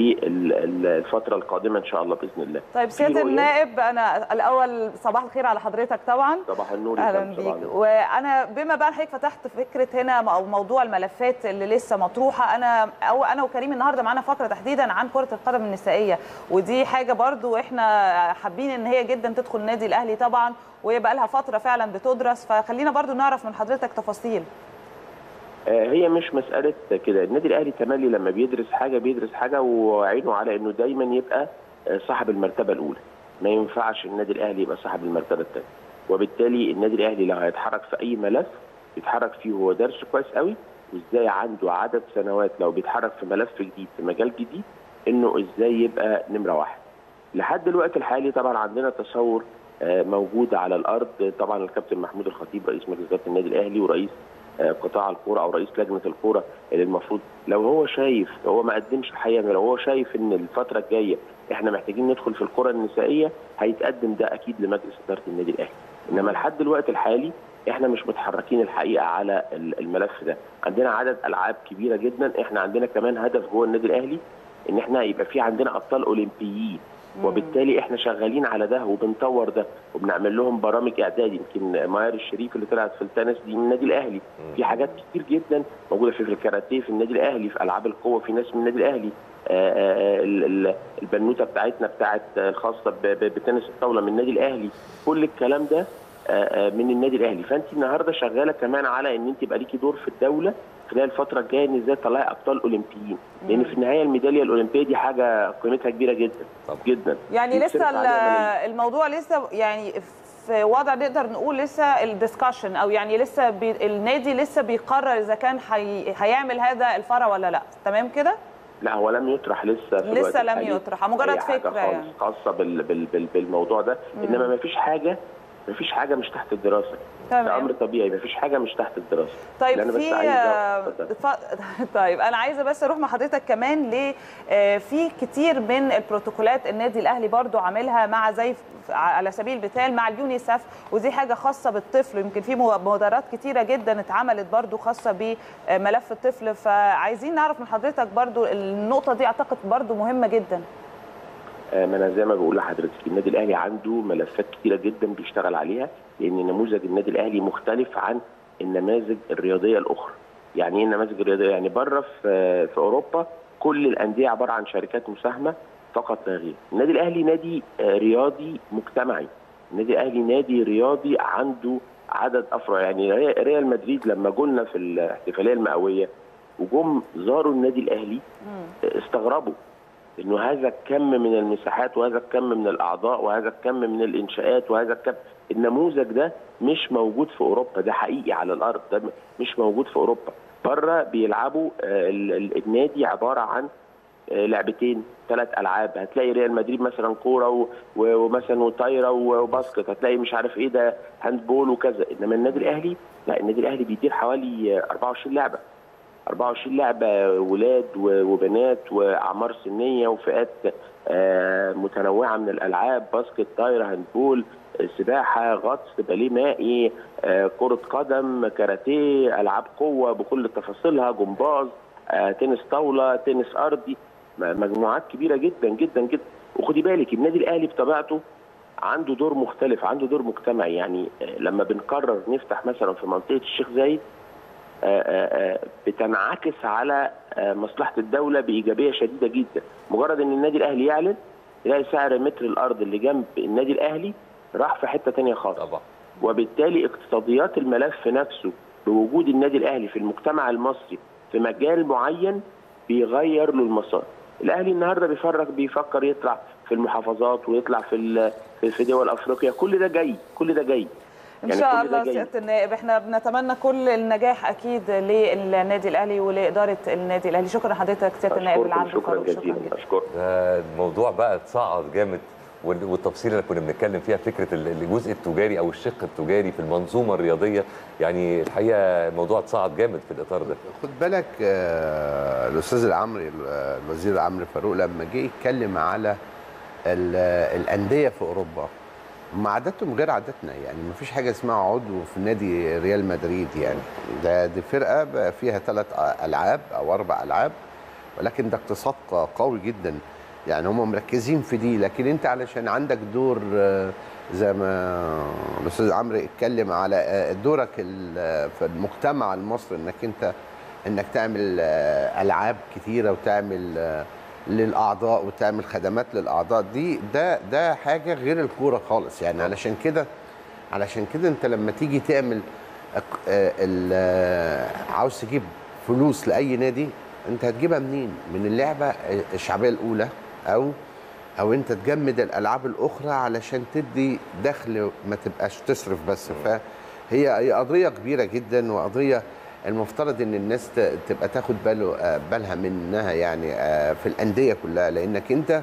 Speaker 7: للفتره القادمه ان شاء الله باذن الله
Speaker 3: طيب
Speaker 7: في
Speaker 3: سياده
Speaker 7: رؤية.
Speaker 3: النائب انا الاول صباح الخير على حضرتك طبعا
Speaker 7: صباح النور يا
Speaker 3: اهلا
Speaker 7: فندم، صباح
Speaker 3: بيك
Speaker 7: النور.
Speaker 3: وانا بما بقى حضرتك فتحت فكره هنا او موضوع الملفات اللي لسه مطروحه انا او انا وكريم النهارده معانا فقره تحديدا عن كره القدم النسائيه ودي حاجه برضو احنا حابين ان هي جدا تدخل النادي الاهلي طبعا وهي بقى لها فتره فعلا بتدرس فخلينا برضو نعرف من حضرتك تفاصيل
Speaker 7: آه، هي مش مسألة كده النادي الأهلي تملي لما بيدرس حاجة بيدرس حاجة وعينه على إنه دايما يبقى آه، صاحب المرتبة الأولى ما ينفعش النادي الأهلي يبقى صاحب المرتبة الثانية وبالتالي النادي الأهلي لو هيتحرك في أي ملف يتحرك فيه هو درس كويس قوي وإزاي عنده عدد سنوات لو بيتحرك في ملف جديد في مجال جديد إنه إزاي يبقى نمرة واحد لحد الوقت الحالي طبعا عندنا تصور آه، موجود على الارض طبعا الكابتن محمود الخطيب رئيس مجلس اداره النادي الاهلي ورئيس آه، قطاع الكوره او رئيس لجنه الكوره اللي المفروض لو هو شايف هو ما قدمش الحقيقه لو هو شايف ان الفتره الجايه احنا محتاجين ندخل في الكره النسائيه هيتقدم ده اكيد لمجلس اداره النادي الاهلي انما لحد الوقت الحالي احنا مش متحركين الحقيقه على ال- الملف ده عندنا عدد العاب كبيره جدا احنا عندنا كمان هدف جوه النادي الاهلي ان احنا يبقى في عندنا ابطال اولمبيين وبالتالي احنا شغالين على ده وبنطور ده وبنعمل لهم برامج اعداد يمكن ماير الشريف اللي طلعت في التنس دي من النادي الاهلي في حاجات كتير جدا موجوده في الكاراتيه في النادي الاهلي في العاب القوه في ناس من النادي الاهلي آه، آه، ال- ال- البنوته بتاعتنا بتاعت آه، الخاصه ب- ب- بتنس الطاوله من النادي الاهلي كل الكلام ده آه، آه، من النادي الاهلي فانت النهارده شغاله كمان على ان انت يبقى ليكي دور في الدوله خلال الفتره الجايه ان ازاي تطلعي ابطال اولمبيين لان في النهايه الميداليه الاولمبيه دي حاجه قيمتها كبيره جدا
Speaker 2: طبعا.
Speaker 7: جدا
Speaker 3: يعني
Speaker 7: بيتصرف
Speaker 3: لسه ال-
Speaker 7: عليها ملايين.
Speaker 3: الموضوع لسه يعني في وضع نقدر نقول لسه الدسكشن او يعني لسه بي النادي لسه بيقرر اذا كان حي هيعمل هذا الفرع ولا لا تمام كده
Speaker 7: لا هو لم يطرح لسه في
Speaker 3: لسه
Speaker 7: الوقت
Speaker 3: لم
Speaker 7: الحالي
Speaker 3: يطرح، مجرد
Speaker 7: أي حاجة
Speaker 3: فكرة
Speaker 7: خالص
Speaker 3: يعني.
Speaker 7: خاصه بال بال بال بالموضوع ده انما ما فيش حاجه ما فيش حاجه مش تحت الدراسه
Speaker 3: تمام.
Speaker 7: ده امر طبيعي ما فيش حاجه مش تحت الدراسه
Speaker 3: طيب
Speaker 7: اللي أنا بس
Speaker 3: في
Speaker 7: عايز
Speaker 3: آه،
Speaker 7: أ-
Speaker 3: ف- طيب انا عايزه بس اروح مع حضرتك كمان ل آه، في كتير من البروتوكولات النادي الاهلي برضو عاملها مع زي ف- على سبيل المثال مع اليونيسف ودي حاجه خاصه بالطفل يمكن في مو- مبادرات كتيره جدا اتعملت برضو خاصه بملف الطفل فعايزين نعرف من حضرتك برضو النقطه دي اعتقد برضو مهمه جدا
Speaker 7: آه، ما انا زي ما بقول لحضرتك النادي الاهلي عنده ملفات كتيره جدا بيشتغل عليها لان نموذج النادي الاهلي مختلف عن النماذج الرياضيه الاخرى. يعني ايه النماذج الرياضيه؟ يعني بره في في اوروبا كل الانديه عباره عن شركات مساهمه فقط لا غير. النادي الاهلي نادي آه، رياضي مجتمعي. النادي الاهلي نادي رياضي عنده عدد افرع يعني ري- ريال مدريد لما جولنا في الاحتفاليه المئويه وجم زاروا النادي الاهلي استغربوا انه هذا الكم من المساحات وهذا الكم من الاعضاء وهذا الكم من الانشاءات وهذا الكم النموذج ده مش موجود في اوروبا ده حقيقي على الارض ده مش موجود في اوروبا بره بيلعبوا آه، ال- ال- النادي عباره عن آه، لعبتين ثلاث العاب هتلاقي ريال مدريد مثلا كوره و- و- ومثلا وطايره و- وباسكت هتلاقي مش عارف ايه ده هاندبول وكذا انما النادي الاهلي لا النادي الاهلي بيدير حوالي آه، 24 لعبه 24 لعبة ولاد و- وبنات وأعمار سنية وفئات آه، متنوعة من الألعاب باسكت طايرة هاندبول آه، سباحة غطس باليه مائي آه، كرة قدم كاراتيه ألعاب قوة بكل تفاصيلها جمباز آه، تنس طاولة تنس أرضي م- مجموعات كبيرة جدا جدا جدا وخدي بالك النادي الأهلي بطبيعته عنده دور مختلف عنده دور مجتمعي يعني آه، لما بنقرر نفتح مثلا في منطقة الشيخ زايد آه، آه، آه، بتنعكس على آه، مصلحه الدوله بايجابيه شديده جدا مجرد ان النادي الاهلي يعلن تلاقي سعر متر الارض اللي جنب النادي الاهلي راح في حته تانية خالص
Speaker 2: طبعا
Speaker 7: وبالتالي اقتصاديات الملف نفسه بوجود النادي الاهلي في المجتمع المصري في مجال معين بيغير له المسار الاهلي النهارده بيفرق بيفكر يطلع في المحافظات ويطلع في ال- في- في دول افريقيا كل ده جاي كل ده جاي
Speaker 3: ان
Speaker 7: يعني
Speaker 3: شاء
Speaker 7: كل ده
Speaker 3: الله
Speaker 7: جاي.
Speaker 3: سياده النائب احنا بنتمنى كل النجاح اكيد للنادي الاهلي ولاداره النادي الاهلي شكرا لحضرتك سياده النائب
Speaker 7: أشكركم
Speaker 3: العام
Speaker 7: شكرا
Speaker 3: فاروق شكرا
Speaker 7: جزيلا
Speaker 3: جدا
Speaker 7: اشكرك
Speaker 2: ده الموضوع بقى اتصعد جامد وال- والتفصيل اللي كنا بنتكلم فيها فكره ال- الجزء التجاري او الشق التجاري في المنظومه الرياضيه يعني الحقيقه الموضوع اتصعد جامد في الاطار ده
Speaker 6: خد بالك آه، الاستاذ العمري آه، الوزير العمري فاروق لما جه يتكلم على ال- الانديه في اوروبا هم عاداتهم غير عاداتنا يعني ما فيش حاجه اسمها عضو في نادي ريال مدريد يعني ده دي فرقه بقى فيها ثلاث العاب او اربع العاب ولكن ده اقتصاد قوي جدا يعني هم مركزين في دي لكن انت علشان عندك دور آه، زي ما الاستاذ عمرو اتكلم على آه، دورك ال- في المجتمع المصري انك انت انك تعمل آه، العاب كتيره وتعمل آه، للاعضاء وتعمل خدمات للاعضاء دي ده ده حاجه غير الكوره خالص يعني علشان كده علشان كده انت لما تيجي تعمل أق- آه، ال- آه، عاوز تجيب فلوس لاي نادي انت هتجيبها منين من اللعبه الشعبيه الاولى او او انت تجمد الالعاب الاخرى علشان تدي دخل ما تبقاش تصرف بس فهي هي قضيه كبيره جدا وقضيه المفترض ان الناس ت- تبقى تاخد باله آه، بالها منها يعني آه، في الانديه كلها لانك انت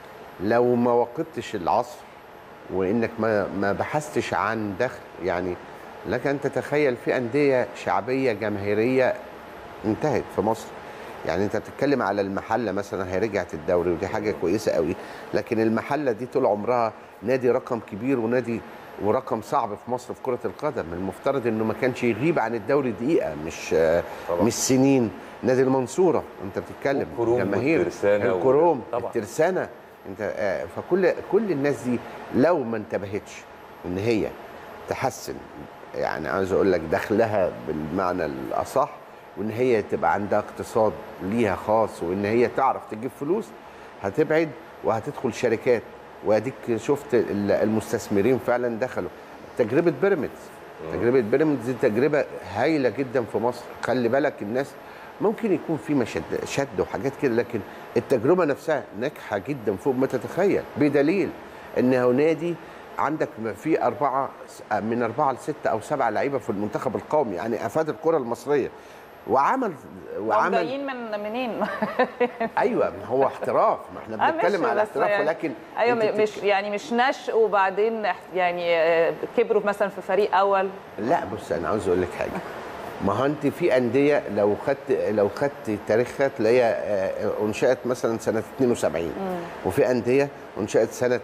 Speaker 6: لو ما وقفتش العصر وانك ما ما بحثتش عن دخل يعني لك ان تتخيل في انديه شعبيه جماهيريه انتهت في مصر يعني انت بتتكلم على المحله مثلا هي رجعت الدوري ودي حاجه كويسه قوي لكن المحله دي طول عمرها نادي رقم كبير ونادي ورقم صعب في مصر في كره القدم المفترض انه ما كانش يغيب عن الدوري دقيقه مش
Speaker 2: طبعا.
Speaker 6: مش سنين نادي المنصوره انت بتتكلم
Speaker 2: والكروم
Speaker 6: جماهير
Speaker 2: والترسانة و-
Speaker 6: الكروم
Speaker 2: طبعا.
Speaker 6: الترسانه انت آه، فكل كل الناس دي لو ما انتبهتش ان هي تحسن يعني عايز اقول لك دخلها بالمعنى الاصح وان هي تبقى عندها اقتصاد ليها خاص وان هي تعرف تجيب فلوس هتبعد وهتدخل شركات واديك شفت ال- المستثمرين فعلا دخلوا تجربه بيراميدز تجربه بيراميدز دي تجربه هايله جدا في مصر خلي بالك الناس ممكن يكون في مشد شد وحاجات كده لكن التجربه نفسها ناجحه جدا فوق ما تتخيل بدليل انه نادي عندك في أربعة من أربعة لستة أو سبعة لعيبة في المنتخب القومي يعني أفاد الكرة المصرية وعمل
Speaker 3: هم
Speaker 6: وعمل
Speaker 3: جايين من منين؟
Speaker 6: ايوه ما هو احتراف ما احنا
Speaker 3: آه،
Speaker 6: بنتكلم
Speaker 3: ماشي،
Speaker 6: على
Speaker 3: بس
Speaker 6: احتراف
Speaker 3: يعني-
Speaker 6: ولكن
Speaker 3: ايوه
Speaker 6: أنت
Speaker 3: مش يعني مش نشء وبعدين يعني آه، كبروا مثلا في فريق اول
Speaker 6: لا بص انا عاوز اقول لك حاجه ما هو انت في انديه لو خدت لو خدت تاريخها تلاقيها آه، انشات مثلا سنه 72 وفي انديه انشات سنه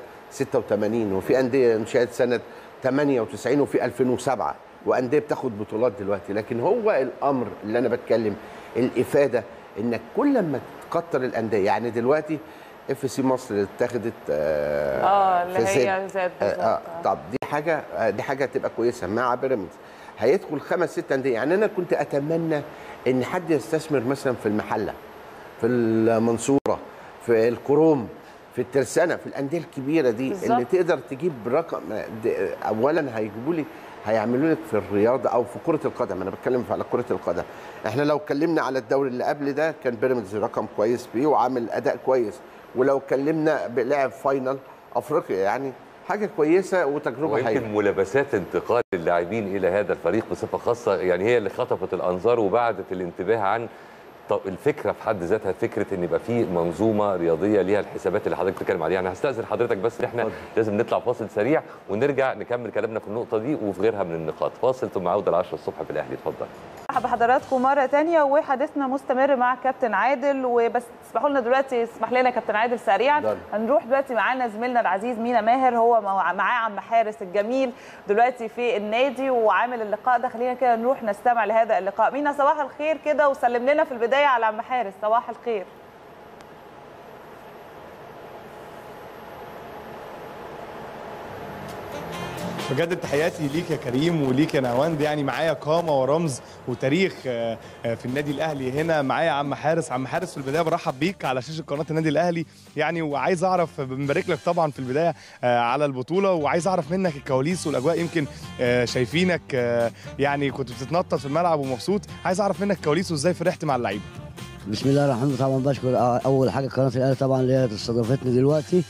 Speaker 6: 86 وفي انديه انشات سنه 98 وفي 2007 وانديه بتاخد بطولات دلوقتي لكن هو الامر اللي انا بتكلم الافاده انك كل ما تكتر الانديه يعني دلوقتي اف سي مصر اللي اتخذت آه
Speaker 3: اه اللي
Speaker 6: في
Speaker 3: هي
Speaker 6: زد.
Speaker 3: زاد
Speaker 6: آه
Speaker 3: بالظبط
Speaker 6: آه طب دي حاجه آه دي حاجه تبقى كويسه مع بيراميدز هيدخل خمس ست انديه يعني انا كنت اتمنى ان حد يستثمر مثلا في المحله في المنصوره في الكروم في الترسانه في الانديه الكبيره دي
Speaker 3: بالظبط.
Speaker 6: اللي تقدر تجيب رقم دي- اولا هيجيبوا لي هيعملوا لك في الرياضه او في كره القدم انا بتكلم على كره القدم احنا لو اتكلمنا على الدوري اللي قبل ده كان بيراميدز رقم كويس فيه وعامل اداء كويس ولو اتكلمنا بلعب فاينل افريقيا يعني حاجه كويسه وتجربه هايله
Speaker 2: ويمكن ملابسات انتقال اللاعبين الى هذا الفريق بصفه خاصه يعني هي اللي خطفت الانظار وبعدت الانتباه عن طب الفكره في حد ذاتها فكره ان يبقى في منظومه رياضيه ليها الحسابات اللي حضرتك بتتكلم عليها انا هستاذن حضرتك بس إن احنا لازم نطلع فاصل سريع ونرجع نكمل كلامنا في النقطه دي وفي غيرها من النقاط فاصل ثم عوده ل 10 الصبح في الاهلي اتفضل
Speaker 3: مرحبا بحضراتكم مرة تانية وحديثنا مستمر مع كابتن عادل وبس تسمحوا لنا دلوقتي اسمح لنا كابتن عادل سريعا
Speaker 6: اتفضل.
Speaker 3: هنروح دلوقتي معانا زميلنا العزيز مينا ماهر هو مع- معاه عم حارس الجميل دلوقتي في النادي وعامل اللقاء ده خلينا كده نروح نستمع لهذا اللقاء مينا صباح الخير كده وسلم لنا في البداية على عم حارس صباح الخير
Speaker 4: بجد تحياتي ليك يا كريم وليك يا نهاوند يعني معايا قامه ورمز وتاريخ آه، آه، في النادي الاهلي هنا معايا عم حارس عم حارس في البدايه برحب بيك على شاشه قناه النادي الاهلي يعني وعايز اعرف بنبارك لك طبعا في البدايه آه، على البطوله وعايز اعرف منك الكواليس والاجواء يمكن آه، شايفينك آه، يعني كنت بتتنطط في الملعب ومبسوط عايز اعرف منك الكواليس وازاي فرحت مع اللعيبه
Speaker 8: بسم الله الرحمن الرحيم طبعا بشكر اول حاجه قناه الاهلي طبعا اللي هي استضافتني دلوقتي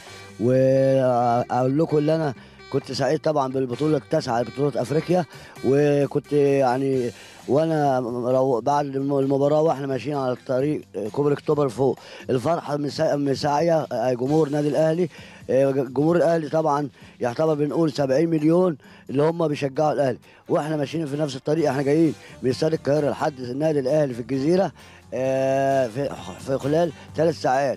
Speaker 8: واقول لكم ان انا كنت سعيد طبعا بالبطوله التاسعه بطوله افريقيا وكنت يعني وانا رو- بعد المباراه واحنا ماشيين على الطريق كوبري اكتوبر فوق الفرحه مسا- مساعيه جمهور النادي الاهلي جمهور الاهلي طبعا يعتبر بنقول 70 مليون اللي هم بيشجعوا الاهلي واحنا ماشيين في نفس الطريق احنا جايين من استاد القاهره لحد النادي الاهلي في الجزيره آه، في في خلال ثلاث ساعات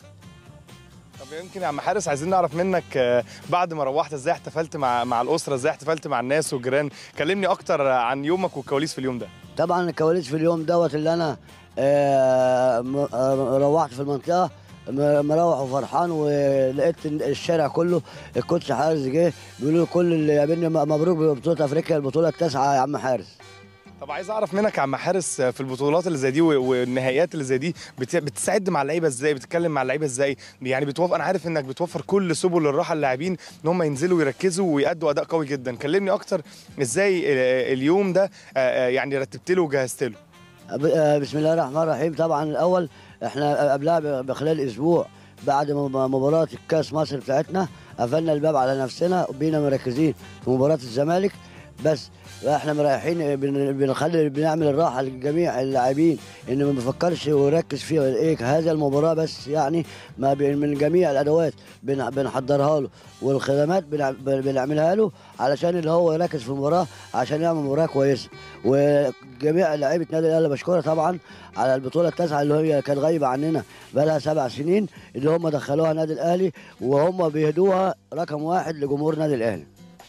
Speaker 4: طب يمكن يا عم حارس عايزين نعرف منك آه، بعد ما روحت ازاي احتفلت مع مع الاسره ازاي احتفلت مع الناس والجيران كلمني اكتر عن يومك والكواليس في اليوم ده
Speaker 8: طبعا الكواليس في اليوم دوت اللي انا آه، م- آه، روحت في المنطقه م- مروح وفرحان ولقيت إن الشارع كله الكوتش حارس جه بيقولوا كل اللي قابلني م- مبروك ببطوله افريقيا البطوله التاسعه يا عم حارس
Speaker 4: طب عايز اعرف منك يا عم حارس في البطولات اللي زي دي و- والنهائيات اللي زي دي بت- بتساعد مع اللعيبه ازاي بتتكلم مع اللعيبه ازاي يعني بتوفر انا عارف انك بتوفر كل سبل الراحه للاعبين ان هم ينزلوا ويركزوا ويأدوا اداء قوي جدا كلمني اكتر ازاي آه، اليوم ده آه، آه، يعني رتبت له وجهزت له
Speaker 8: ب- آه، بسم الله الرحمن الرحيم طبعا الاول احنا قبلها ب- بخلال اسبوع بعد م- مباراه الكاس مصر بتاعتنا قفلنا الباب على نفسنا وبينا مركزين في مباراه الزمالك بس احنا مريحين بن- بنخلي بنعمل الراحه لجميع اللاعبين ان ما بنفكرش ونركز في ايه هذه المباراه بس يعني ما بين من جميع الادوات بن- بنحضرها له والخدمات بنع- بن- بنعملها له علشان اللي هو يركز في المباراه عشان يعمل مباراه كويسه وجميع لعيبه نادي الاهلي بشكرها طبعا على البطوله التاسعه اللي هي كانت غايبه عننا بقى لها سبع سنين اللي هم دخلوها نادي الاهلي وهم بيهدوها رقم واحد لجمهور نادي الاهلي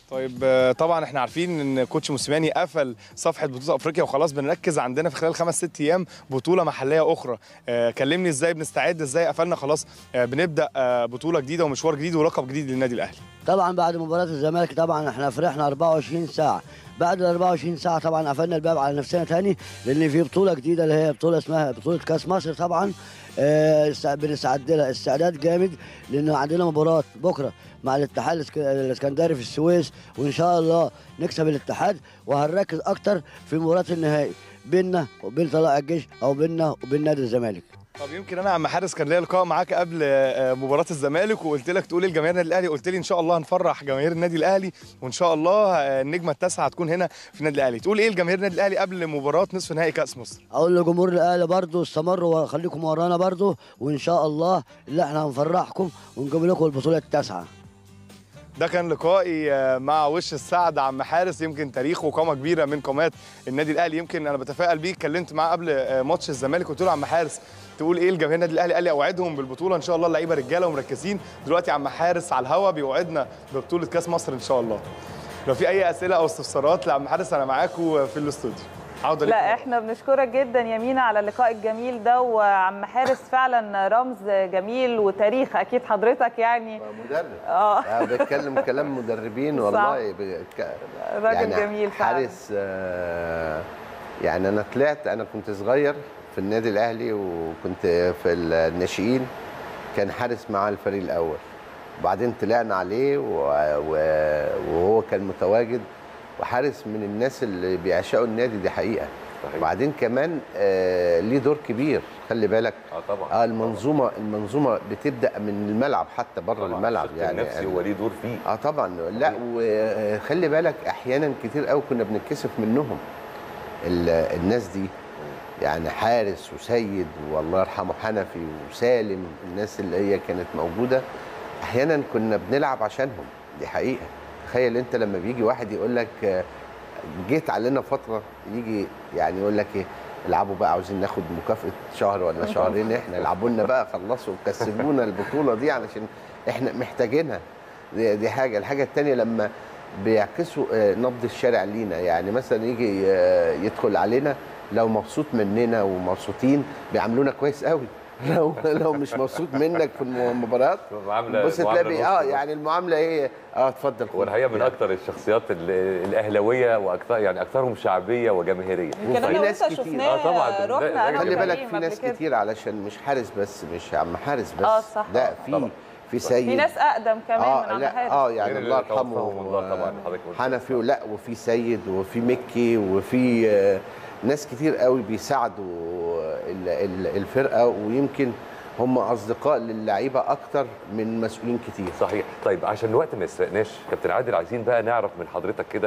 Speaker 4: طيب آه، طبعا احنا عارفين ان كوتش موسيماني قفل صفحه بطوله افريقيا وخلاص بنركز عندنا في خلال خمس ست ايام بطوله محليه اخرى آه، كلمني ازاي بنستعد ازاي قفلنا خلاص آه، بنبدا آه، بطوله جديده ومشوار جديد ولقب جديد للنادي الاهلي
Speaker 8: طبعا بعد مباراه الزمالك طبعا احنا فرحنا 24 ساعه بعد ال 24 ساعه طبعا قفلنا الباب على نفسنا تاني لان في بطوله جديده اللي هي بطوله اسمها بطوله كاس مصر طبعا آه، است- بنستعد لها استعداد جامد لان عندنا مباراه بكره مع الاتحاد الاسك- الاسكندري في السويس وان شاء الله نكسب الاتحاد وهنركز اكتر في مباراه النهائي بيننا وبين طلائع الجيش او بيننا وبين نادي الزمالك
Speaker 4: طب يمكن انا عم حارس كان ليا لقاء معاك قبل آه، مباراه الزمالك وقلت لك تقول لجماهير النادي الاهلي قلت لي ان شاء الله هنفرح جماهير النادي الاهلي وان شاء الله آه، النجمه التاسعه هتكون هنا في النادي الاهلي تقول ايه لجماهير النادي الاهلي قبل مباراه نصف نهائي كاس مصر
Speaker 8: اقول لجمهور الاهلي برضو استمروا وخليكم ورانا برضو وان شاء الله اللي احنا هنفرحكم ونجيب لكم البطوله التاسعه
Speaker 4: ده كان لقائي آه، مع وش السعد عم حارس يمكن تاريخه قامه كبيره من قامات النادي الاهلي يمكن انا بتفائل بيه اتكلمت معاه قبل آه، ماتش الزمالك قلت له عم حارس تقول ايه لجماهير النادي الاهلي قال لي اوعدهم بالبطوله ان شاء الله اللعيبه رجاله ومركزين دلوقتي عم حارس على الهوا بيوعدنا ببطوله كاس مصر ان شاء الله لو في اي اسئله او استفسارات لعم حارس انا معاكم في الاستوديو عوده ليكم.
Speaker 3: لا احنا بنشكرك جدا يا مينا على اللقاء الجميل ده وعم حارس فعلا رمز جميل وتاريخ اكيد حضرتك يعني
Speaker 6: مدرب
Speaker 3: اه
Speaker 6: أنا بتكلم كلام مدربين
Speaker 3: صح.
Speaker 6: والله بك...
Speaker 3: راجل جميل فعلا
Speaker 6: حارس آه، يعني انا طلعت انا كنت صغير في النادي الاهلي وكنت في الناشئين كان حارس مع الفريق الاول وبعدين طلعنا عليه و... و... وهو كان متواجد وحارس من الناس اللي بيعشقوا النادي دي حقيقه
Speaker 2: صحيح.
Speaker 6: وبعدين كمان آه ليه دور كبير خلي بالك
Speaker 2: اه طبعا
Speaker 6: اه المنظومه المنظومه بتبدا من الملعب حتى بره
Speaker 2: طبعاً.
Speaker 6: الملعب
Speaker 2: الشق
Speaker 6: يعني
Speaker 2: النفسي هو ليه دور فيه
Speaker 6: اه طبعا لا وخلي بالك احيانا كتير قوي كنا بنتكسف منهم ال- الناس دي يعني حارس وسيد والله يرحمه حنفي وسالم الناس اللي هي كانت موجوده احيانا كنا بنلعب عشانهم دي حقيقه تخيل انت لما بيجي واحد يقول لك آه، جيت علينا فتره يجي يعني يقول لك ايه العبوا بقى عاوزين ناخد مكافاه شهر ولا شهرين احنا العبوا لنا بقى خلصوا كسبونا البطوله دي علشان احنا محتاجينها دي, دي حاجه الحاجه الثانيه لما بيعكسوا آه، نبض الشارع لينا يعني مثلا يجي آه، يدخل علينا لو مبسوط مننا ومبسوطين بيعاملونا كويس قوي لو لو مش مبسوط منك في المباريات
Speaker 2: معامله
Speaker 6: بص
Speaker 2: معاملة
Speaker 6: تلاقي
Speaker 2: نص
Speaker 6: اه
Speaker 2: نص.
Speaker 6: يعني المعامله ايه اه اتفضل خد.
Speaker 2: والحقيقه من اكثر الشخصيات ال- الاهلاويه واكثر يعني اكثرهم شعبيه وجماهيريه
Speaker 3: يمكن
Speaker 6: في
Speaker 3: انا
Speaker 6: ناس
Speaker 3: وانت
Speaker 6: كتير.
Speaker 3: شفناه
Speaker 2: آه طبعاً. ده-
Speaker 3: رحنا انا
Speaker 6: خلي بالك
Speaker 3: وكريم
Speaker 6: في
Speaker 3: قبل
Speaker 6: ناس
Speaker 3: كده.
Speaker 6: كتير علشان مش حارس بس مش عم حارس بس
Speaker 3: آه، صح.
Speaker 6: لا
Speaker 2: طبعاً.
Speaker 6: في في سيد
Speaker 3: في ناس اقدم كمان من
Speaker 6: اه
Speaker 3: عم
Speaker 6: لا
Speaker 3: حارس
Speaker 6: اه يعني
Speaker 2: غير
Speaker 6: الله
Speaker 2: اللي
Speaker 6: يرحمه
Speaker 2: توفاهم الله طبعاً،
Speaker 6: آه،
Speaker 2: حضرتك قلت.
Speaker 6: حنفي لا وفي سيد وفي مكي وفي آه، ناس كتير قوي بيساعدوا ال- ال- الفرقه ويمكن هم اصدقاء للعيبه اكتر من مسؤولين كتير
Speaker 2: صحيح طيب عشان الوقت ما يسرقناش كابتن عادل عايزين بقى نعرف من حضرتك كده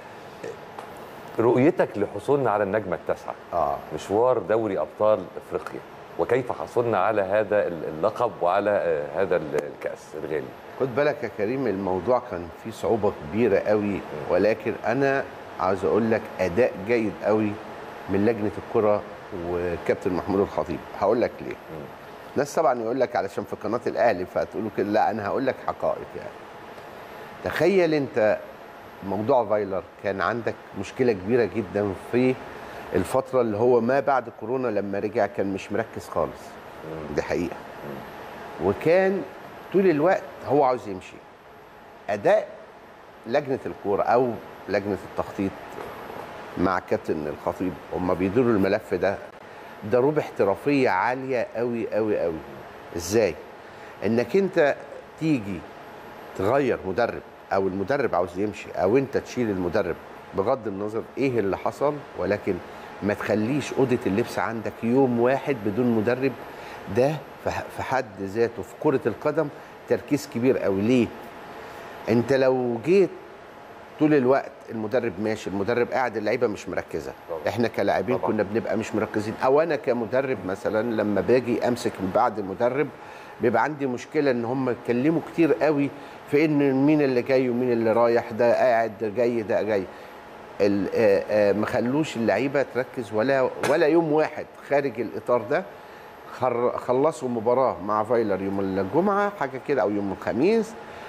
Speaker 2: رؤيتك لحصولنا على النجمه التاسعه
Speaker 6: اه
Speaker 2: مشوار دوري ابطال افريقيا وكيف حصلنا على هذا اللقب وعلى آه، هذا الكاس الغالي
Speaker 6: خد بالك يا كريم الموضوع كان فيه صعوبة كبيرة قوي ولكن أنا عاوز أقول لك أداء جيد قوي من لجنة الكرة وكابتن محمود الخطيب هقول لك ليه ناس طبعا يقول لك علشان في قناة الأهلي فتقولوا كده لا أنا هقول لك حقائق يعني تخيل أنت موضوع فايلر كان عندك مشكلة كبيرة جدا في الفترة اللي هو ما بعد كورونا لما رجع كان مش مركز خالص دي حقيقة وكان طول الوقت هو عاوز يمشي اداء لجنه الكوره او لجنه التخطيط مع كابتن الخطيب هم بيديروا الملف ده ضروب احترافيه عاليه قوي قوي قوي ازاي انك انت تيجي تغير مدرب او المدرب عاوز يمشي او انت تشيل المدرب بغض النظر ايه اللي حصل ولكن ما تخليش اوضه اللبس عندك يوم واحد بدون مدرب ده في ح- في حد ذاته في كره القدم تركيز كبير قوي ليه انت لو جيت طول الوقت المدرب ماشي المدرب قاعد اللعيبه مش مركزه
Speaker 2: طبعا.
Speaker 6: احنا كلاعبين
Speaker 2: طبعا.
Speaker 6: كنا بنبقى مش مركزين او انا كمدرب مثلا لما باجي امسك من بعد المدرب بيبقى عندي مشكله ان هم يتكلموا كتير قوي في ان مين اللي جاي ومين اللي رايح ده قاعد ده جاي ده جاي ال- آه، آه، ما خلوش اللعيبه تركز ولا ولا يوم واحد خارج الاطار ده خر- خلصوا مباراه مع فايلر يوم الجمعه حاجه كده او يوم الخميس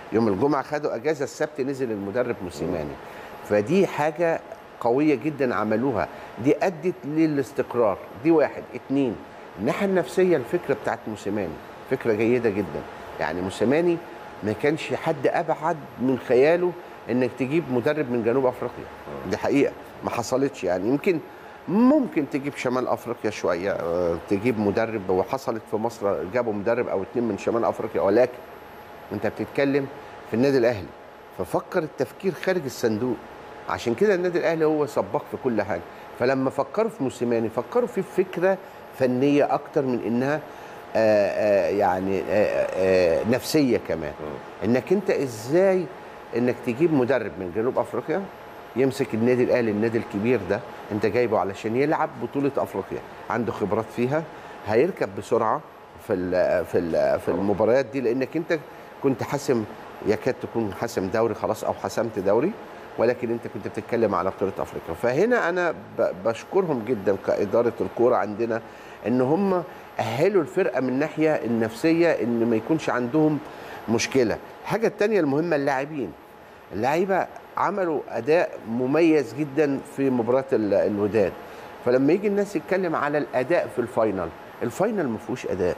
Speaker 6: يوم الجمعه خدوا اجازه السبت نزل المدرب موسيماني فدي حاجه قويه جدا عملوها دي ادت للاستقرار دي واحد اتنين الناحيه النفسيه الفكره بتاعت موسيماني فكره جيده جدا يعني موسيماني ما كانش حد ابعد من خياله انك تجيب مدرب من جنوب افريقيا دي حقيقه ما حصلتش يعني يمكن ممكن تجيب شمال افريقيا شويه آه، تجيب مدرب وحصلت في مصر جابوا مدرب او اتنين من شمال افريقيا ولكن انت بتتكلم في النادي الاهلي ففكر التفكير خارج الصندوق عشان كده النادي الاهلي هو سباق في كل حاجه فلما فكروا في موسيماني فكروا في فكره فنيه اكتر من انها آآ آآ يعني آآ آآ نفسيه كمان انك انت ازاي انك تجيب مدرب من جنوب افريقيا يمسك النادي الاهلي النادي الكبير ده انت جايبه علشان يلعب بطوله افريقيا عنده خبرات فيها هيركب بسرعه في ال في ال في المباريات دي لانك انت كنت حاسم يكاد تكون حاسم دوري خلاص او حسمت دوري ولكن انت كنت بتتكلم على بطوله افريقيا فهنا انا ب- بشكرهم جدا كاداره الكوره عندنا ان هم اهلوا الفرقه من الناحيه النفسيه ان ما يكونش عندهم مشكله الحاجه الثانيه المهمه اللاعبين اللعيبه عملوا اداء مميز جدا في مباراه ال- الوداد فلما يجي الناس يتكلم على الاداء في الفاينل الفاينل ما فيهوش اداء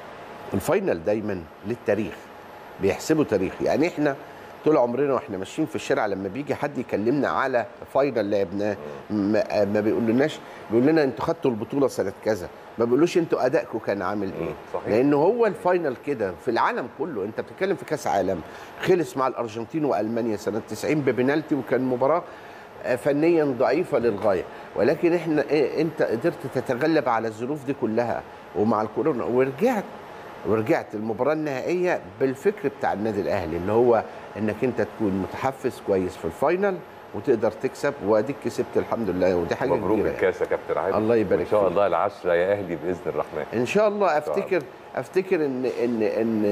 Speaker 6: الفاينل دايما للتاريخ بيحسبوا تاريخ يعني احنا طول عمرنا واحنا ماشيين في الشارع لما بيجي حد يكلمنا على فاينل لعبناه ما, ما بيقولناش بيقول لنا انتوا خدتوا البطوله سنه كذا ما بيقولوش انتوا ادائكم كان عامل ايه
Speaker 2: صحيح.
Speaker 6: لانه هو الفاينل كده في العالم كله انت بتتكلم في كاس عالم خلص مع الارجنتين والمانيا سنه 90 ببنالتي وكان مباراه آه، فنيا ضعيفه للغايه ولكن احنا إيه انت قدرت تتغلب على الظروف دي كلها ومع الكورونا ورجعت ورجعت المباراه النهائيه بالفكر بتاع النادي الاهلي اللي هو انك انت تكون متحفز كويس في الفاينل وتقدر تكسب واديك كسبت الحمد لله ودي حاجه
Speaker 2: مبروك
Speaker 6: كبيره يعني.
Speaker 2: الكاس يا كابتن عادل
Speaker 6: الله يبارك
Speaker 2: ان شاء
Speaker 6: فيك.
Speaker 2: الله العشره يا اهلي باذن الرحمن
Speaker 6: ان شاء الله
Speaker 2: شاء
Speaker 6: افتكر افتكر ان ان ان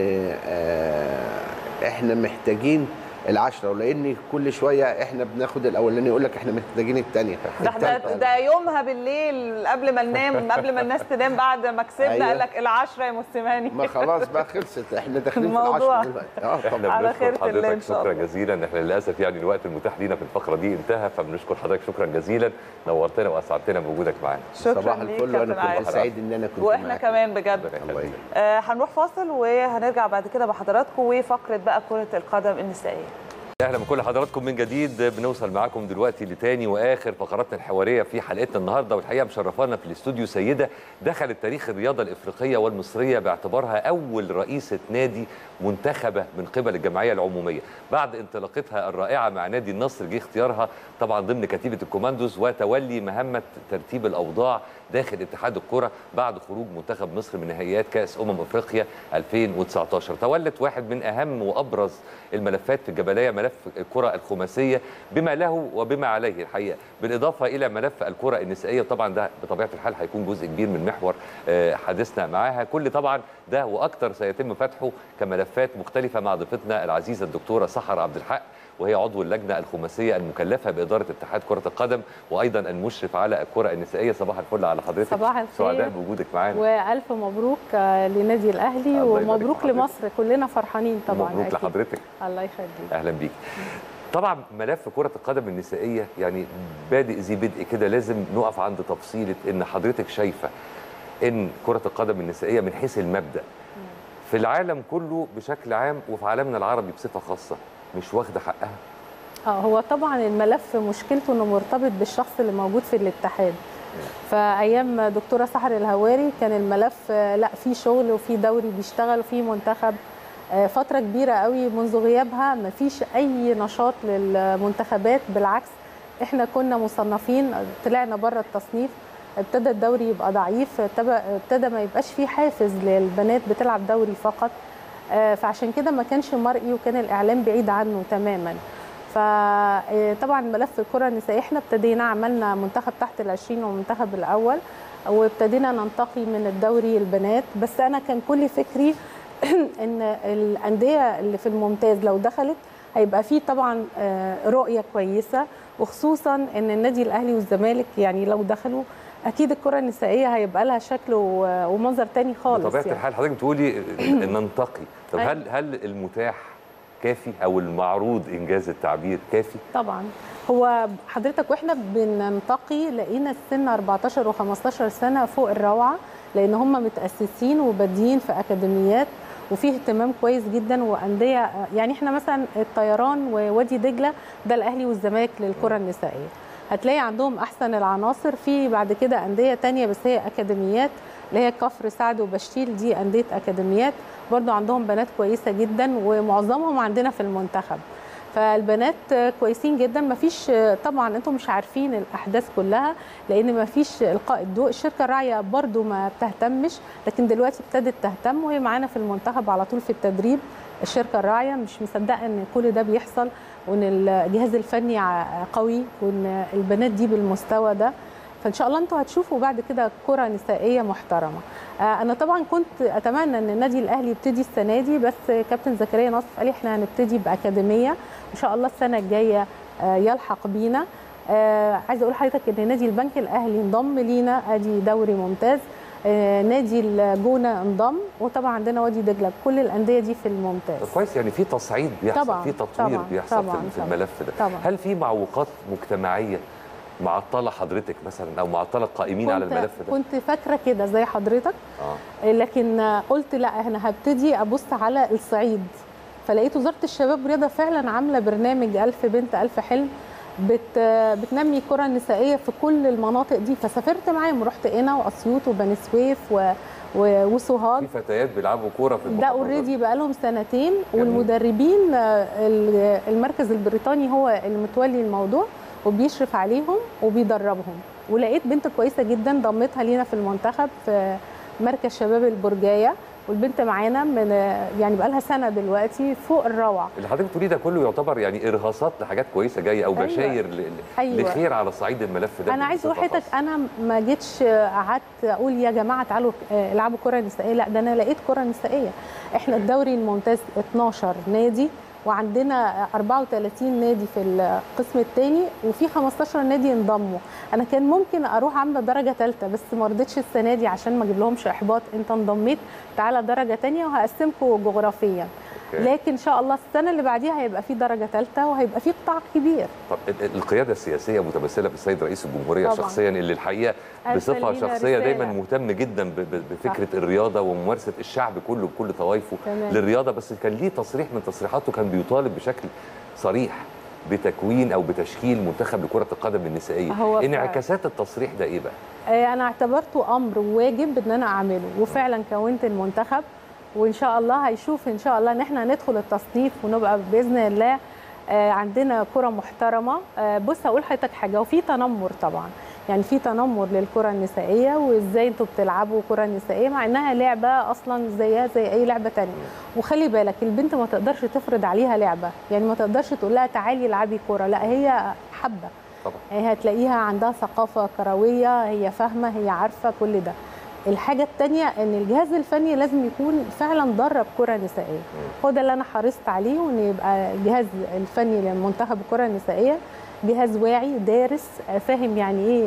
Speaker 6: آه احنا محتاجين العشرة ولان كل شويه احنا بناخد الاولاني يقول لك احنا محتاجين الثانيه
Speaker 3: ده ده, ده يومها بالليل قبل ما ننام قبل ما الناس تنام بعد ما كسبنا
Speaker 6: أيوة.
Speaker 3: قال لك العشرة يا موسيماني
Speaker 6: ما خلاص بقى خلصت احنا داخلين في
Speaker 3: الموضوع.
Speaker 6: العشرة دلوقتي اه طبعا
Speaker 2: احنا
Speaker 3: على
Speaker 2: بنشكر
Speaker 3: خيرة الله إن
Speaker 2: حضرتك
Speaker 3: شاء
Speaker 2: شكرا
Speaker 3: الله.
Speaker 2: جزيلا احنا للاسف يعني الوقت المتاح لينا في الفقره دي انتهى فبنشكر حضرتك شكرا جزيلا نورتنا واسعدتنا بوجودك معانا
Speaker 3: شكرا
Speaker 6: صباح
Speaker 3: ليك
Speaker 6: الفل
Speaker 3: كابتن
Speaker 6: وانا كنت
Speaker 3: عادل.
Speaker 6: سعيد ان انا كنت
Speaker 3: واحنا
Speaker 6: معاك.
Speaker 3: كمان بجد
Speaker 2: ربنا
Speaker 6: الله
Speaker 2: يخليك.
Speaker 6: يخليك.
Speaker 3: آه هنروح فاصل وهنرجع بعد كده بحضراتكم وفقره بقى كره القدم النسائيه
Speaker 2: اهلا بكل حضراتكم من جديد بنوصل معاكم دلوقتي لتاني واخر فقراتنا الحواريه في حلقتنا النهارده والحقيقه مشرفانا في الاستوديو سيده دخلت تاريخ الرياضه الافريقيه والمصريه باعتبارها اول رئيسه نادي منتخبه من قبل الجمعيه العموميه بعد انطلاقتها الرائعه مع نادي النصر جه اختيارها طبعا ضمن كتيبه الكوماندوز وتولي مهمه ترتيب الاوضاع داخل اتحاد الكره بعد خروج منتخب مصر من نهائيات كاس امم افريقيا 2019 تولت واحد من اهم وابرز الملفات في الجبليه ملف الكره الخماسيه بما له وبما عليه الحقيقه بالاضافه الى ملف الكره النسائيه طبعا ده بطبيعه الحال هيكون جزء كبير من محور آه، حديثنا معاها كل طبعا ده واكثر سيتم فتحه كملفات مختلفه مع ضيفتنا العزيزه الدكتوره سحر عبد الحق وهي عضو اللجنه الخماسيه المكلفه باداره اتحاد كره القدم وايضا المشرف على الكره النسائيه صباح الفل على حضرتك
Speaker 9: صباح الخير.
Speaker 2: سعداء بوجودك معانا
Speaker 9: والف مبروك آه، لنادي الاهلي
Speaker 2: الله يبارك
Speaker 9: ومبروك
Speaker 2: في حضرتك.
Speaker 9: لمصر كلنا فرحانين طبعا
Speaker 2: مبروك
Speaker 9: أكيد.
Speaker 2: لحضرتك
Speaker 9: الله يخليك
Speaker 2: اهلا بيك طبعا ملف كره القدم النسائيه يعني بادئ ذي بدء كده لازم نقف عند تفصيله ان حضرتك شايفه ان كره القدم النسائيه من حيث المبدا في العالم كله بشكل عام وفي عالمنا العربي بصفه خاصه مش واخده حقها
Speaker 9: اه هو طبعا الملف مشكلته انه مرتبط بالشخص اللي موجود في الاتحاد فايام دكتوره سحر الهواري كان الملف آه، لا في شغل وفي دوري بيشتغل وفي منتخب آه، فتره كبيره قوي منذ غيابها ما فيش اي نشاط للمنتخبات بالعكس احنا كنا مصنفين طلعنا بره التصنيف ابتدى الدوري يبقى ضعيف ابتدى ابتدى ما يبقاش فيه حافز للبنات بتلعب دوري فقط آه، فعشان كده ما كانش مرئي وكان الاعلام بعيد عنه تماما فطبعا ملف الكره النسائيه احنا ابتدينا عملنا منتخب تحت العشرين ومنتخب الاول وابتدينا ننتقي من الدوري البنات بس انا كان كل فكري ان الانديه اللي في الممتاز لو دخلت هيبقى فيه طبعا آه، رؤيه كويسه وخصوصا ان النادي الاهلي والزمالك يعني لو دخلوا اكيد الكره النسائيه هيبقى لها شكل و- ومنظر تاني خالص
Speaker 2: بطبيعه
Speaker 9: يعني.
Speaker 2: الحال حضرتك بتقولي ننتقي طب
Speaker 9: أيوة.
Speaker 2: هل هل المتاح كافي او المعروض انجاز التعبير كافي
Speaker 9: طبعا هو حضرتك واحنا بننتقي لقينا السن 14 و15 سنه فوق الروعه لان هم متاسسين وبادئين في اكاديميات وفيه اهتمام كويس جدا وانديه يعني احنا مثلا الطيران ووادي دجله ده الاهلي والزمالك للكره النسائيه هتلاقي عندهم احسن العناصر في بعد كده انديه تانية بس هي اكاديميات اللي هي كفر سعد وبشتيل دي انديه اكاديميات برضو عندهم بنات كويسه جدا ومعظمهم عندنا في المنتخب فالبنات كويسين جدا مفيش طبعا انتم مش عارفين الاحداث كلها لان مفيش القاء الضوء الشركه الراعيه برضو ما بتهتمش لكن دلوقتي ابتدت تهتم وهي معانا في المنتخب على طول في التدريب الشركه الراعيه مش مصدقه ان كل ده بيحصل وان الجهاز الفني ع- قوي وان البنات دي بالمستوى ده فان شاء الله انتوا هتشوفوا بعد كده كره نسائيه محترمه آه، انا طبعا كنت اتمنى ان النادي الاهلي يبتدي السنه دي بس كابتن زكريا نصف قال لي احنا هنبتدي باكاديميه ان شاء الله السنه الجايه آه، يلحق بينا آه، عايزه اقول لحضرتك ان نادي البنك الاهلي انضم لينا ادي دوري ممتاز آه، نادي الجونه انضم وطبعا عندنا وادي دجله كل الانديه دي في الممتاز
Speaker 2: كويس يعني في تصعيد بيحصل
Speaker 9: طبعاً،
Speaker 2: في تطوير
Speaker 9: طبعاً،
Speaker 2: بيحصل
Speaker 9: طبعاً،
Speaker 2: في, في
Speaker 9: طبعاً.
Speaker 2: الملف ده
Speaker 9: طبعاً.
Speaker 2: هل في معوقات مجتمعيه معطله حضرتك مثلا او معطله القائمين على
Speaker 9: كنت-
Speaker 2: الملف ده
Speaker 9: كنت فاكره كده زي حضرتك
Speaker 2: اه
Speaker 9: لكن قلت لا انا هبتدي ابص على الصعيد فلقيت وزاره الشباب والرياضه فعلا عامله برنامج ألف بنت ألف حلم بت بتنمي الكره النسائيه في كل المناطق دي فسافرت معاهم رحت قنا واسيوط وبني سويف و... و... وسوهاج
Speaker 2: في فتيات بيلعبوا كوره في
Speaker 9: ده
Speaker 2: المحافظات.
Speaker 9: اوريدي بقى لهم سنتين
Speaker 2: جميل.
Speaker 9: والمدربين آه، ال- المركز البريطاني هو اللي متولي الموضوع وبيشرف عليهم وبيدربهم ولقيت بنت كويسه جدا ضمتها لينا في المنتخب في مركز شباب البرجايه والبنت معانا من آه، يعني بقى لها سنه دلوقتي فوق الروعه
Speaker 2: اللي حضرتك بتقوليه ده كله يعتبر يعني ارهاصات لحاجات كويسه جايه او
Speaker 9: أيوة.
Speaker 2: بشاير ل- ل-
Speaker 9: أيوة.
Speaker 2: لخير على صعيد الملف ده
Speaker 9: انا عايز
Speaker 2: بصفة
Speaker 9: اقول لحضرتك
Speaker 2: خاصة.
Speaker 9: انا ما جيتش قعدت اقول يا جماعه تعالوا آه، العبوا كره نسائيه لا ده انا لقيت كره نسائيه احنا الدوري الممتاز 12 نادي وعندنا 34 نادي في القسم الثاني وفي 15 نادي انضموا انا كان ممكن اروح عامله درجه ثالثه بس ما رضيتش السنه دي عشان ما اجيب لهمش احباط انت انضميت تعالى درجه ثانيه وهقسمكم جغرافيا
Speaker 2: أوكي.
Speaker 9: لكن ان شاء الله السنه اللي بعديها هيبقى في درجه ثالثه وهيبقى في قطاع كبير
Speaker 2: طب ال- ال- القياده السياسيه متمثله في السيد رئيس الجمهوريه
Speaker 9: طبعاً.
Speaker 2: شخصيا اللي الحقيقه
Speaker 9: أرسل
Speaker 2: بصفه
Speaker 9: لينا
Speaker 2: شخصيه دايما
Speaker 9: رسالة.
Speaker 2: مهتم جدا ب- ب- بفكره الرياضه وممارسه الشعب كله بكل طوائفه
Speaker 9: تمام.
Speaker 2: للرياضه بس كان ليه تصريح من تصريحاته كان بيطالب بشكل صريح بتكوين او بتشكيل منتخب لكره القدم النسائيه
Speaker 9: هو فعلاً.
Speaker 2: انعكاسات التصريح ده ايه بقى
Speaker 9: آه، انا اعتبرته امر واجب ان انا اعمله وفعلا كونت المنتخب وان شاء الله هيشوف ان شاء الله ان احنا ندخل التصنيف ونبقى باذن الله آه، عندنا كره محترمه آه، بص هقول لحضرتك حاجه وفي تنمر طبعا يعني في تنمر للكره النسائيه وازاي انتوا بتلعبوا كره نسائيه مع انها لعبه اصلا زيها زي اي لعبه تانية وخلي بالك البنت ما تقدرش تفرض عليها لعبه يعني ما تقدرش تقول لها تعالي العبي كوره لا هي حبه
Speaker 2: طبعا
Speaker 9: هي هتلاقيها عندها ثقافة كروية هي فاهمة هي عارفة كل ده الحاجة التانية ان الجهاز الفني لازم يكون فعلا درب كرة نسائية هو ده اللي انا حرصت عليه وان يبقى الجهاز الفني لمنتخب الكرة النسائية جهاز واعي دارس آه، فاهم يعني ايه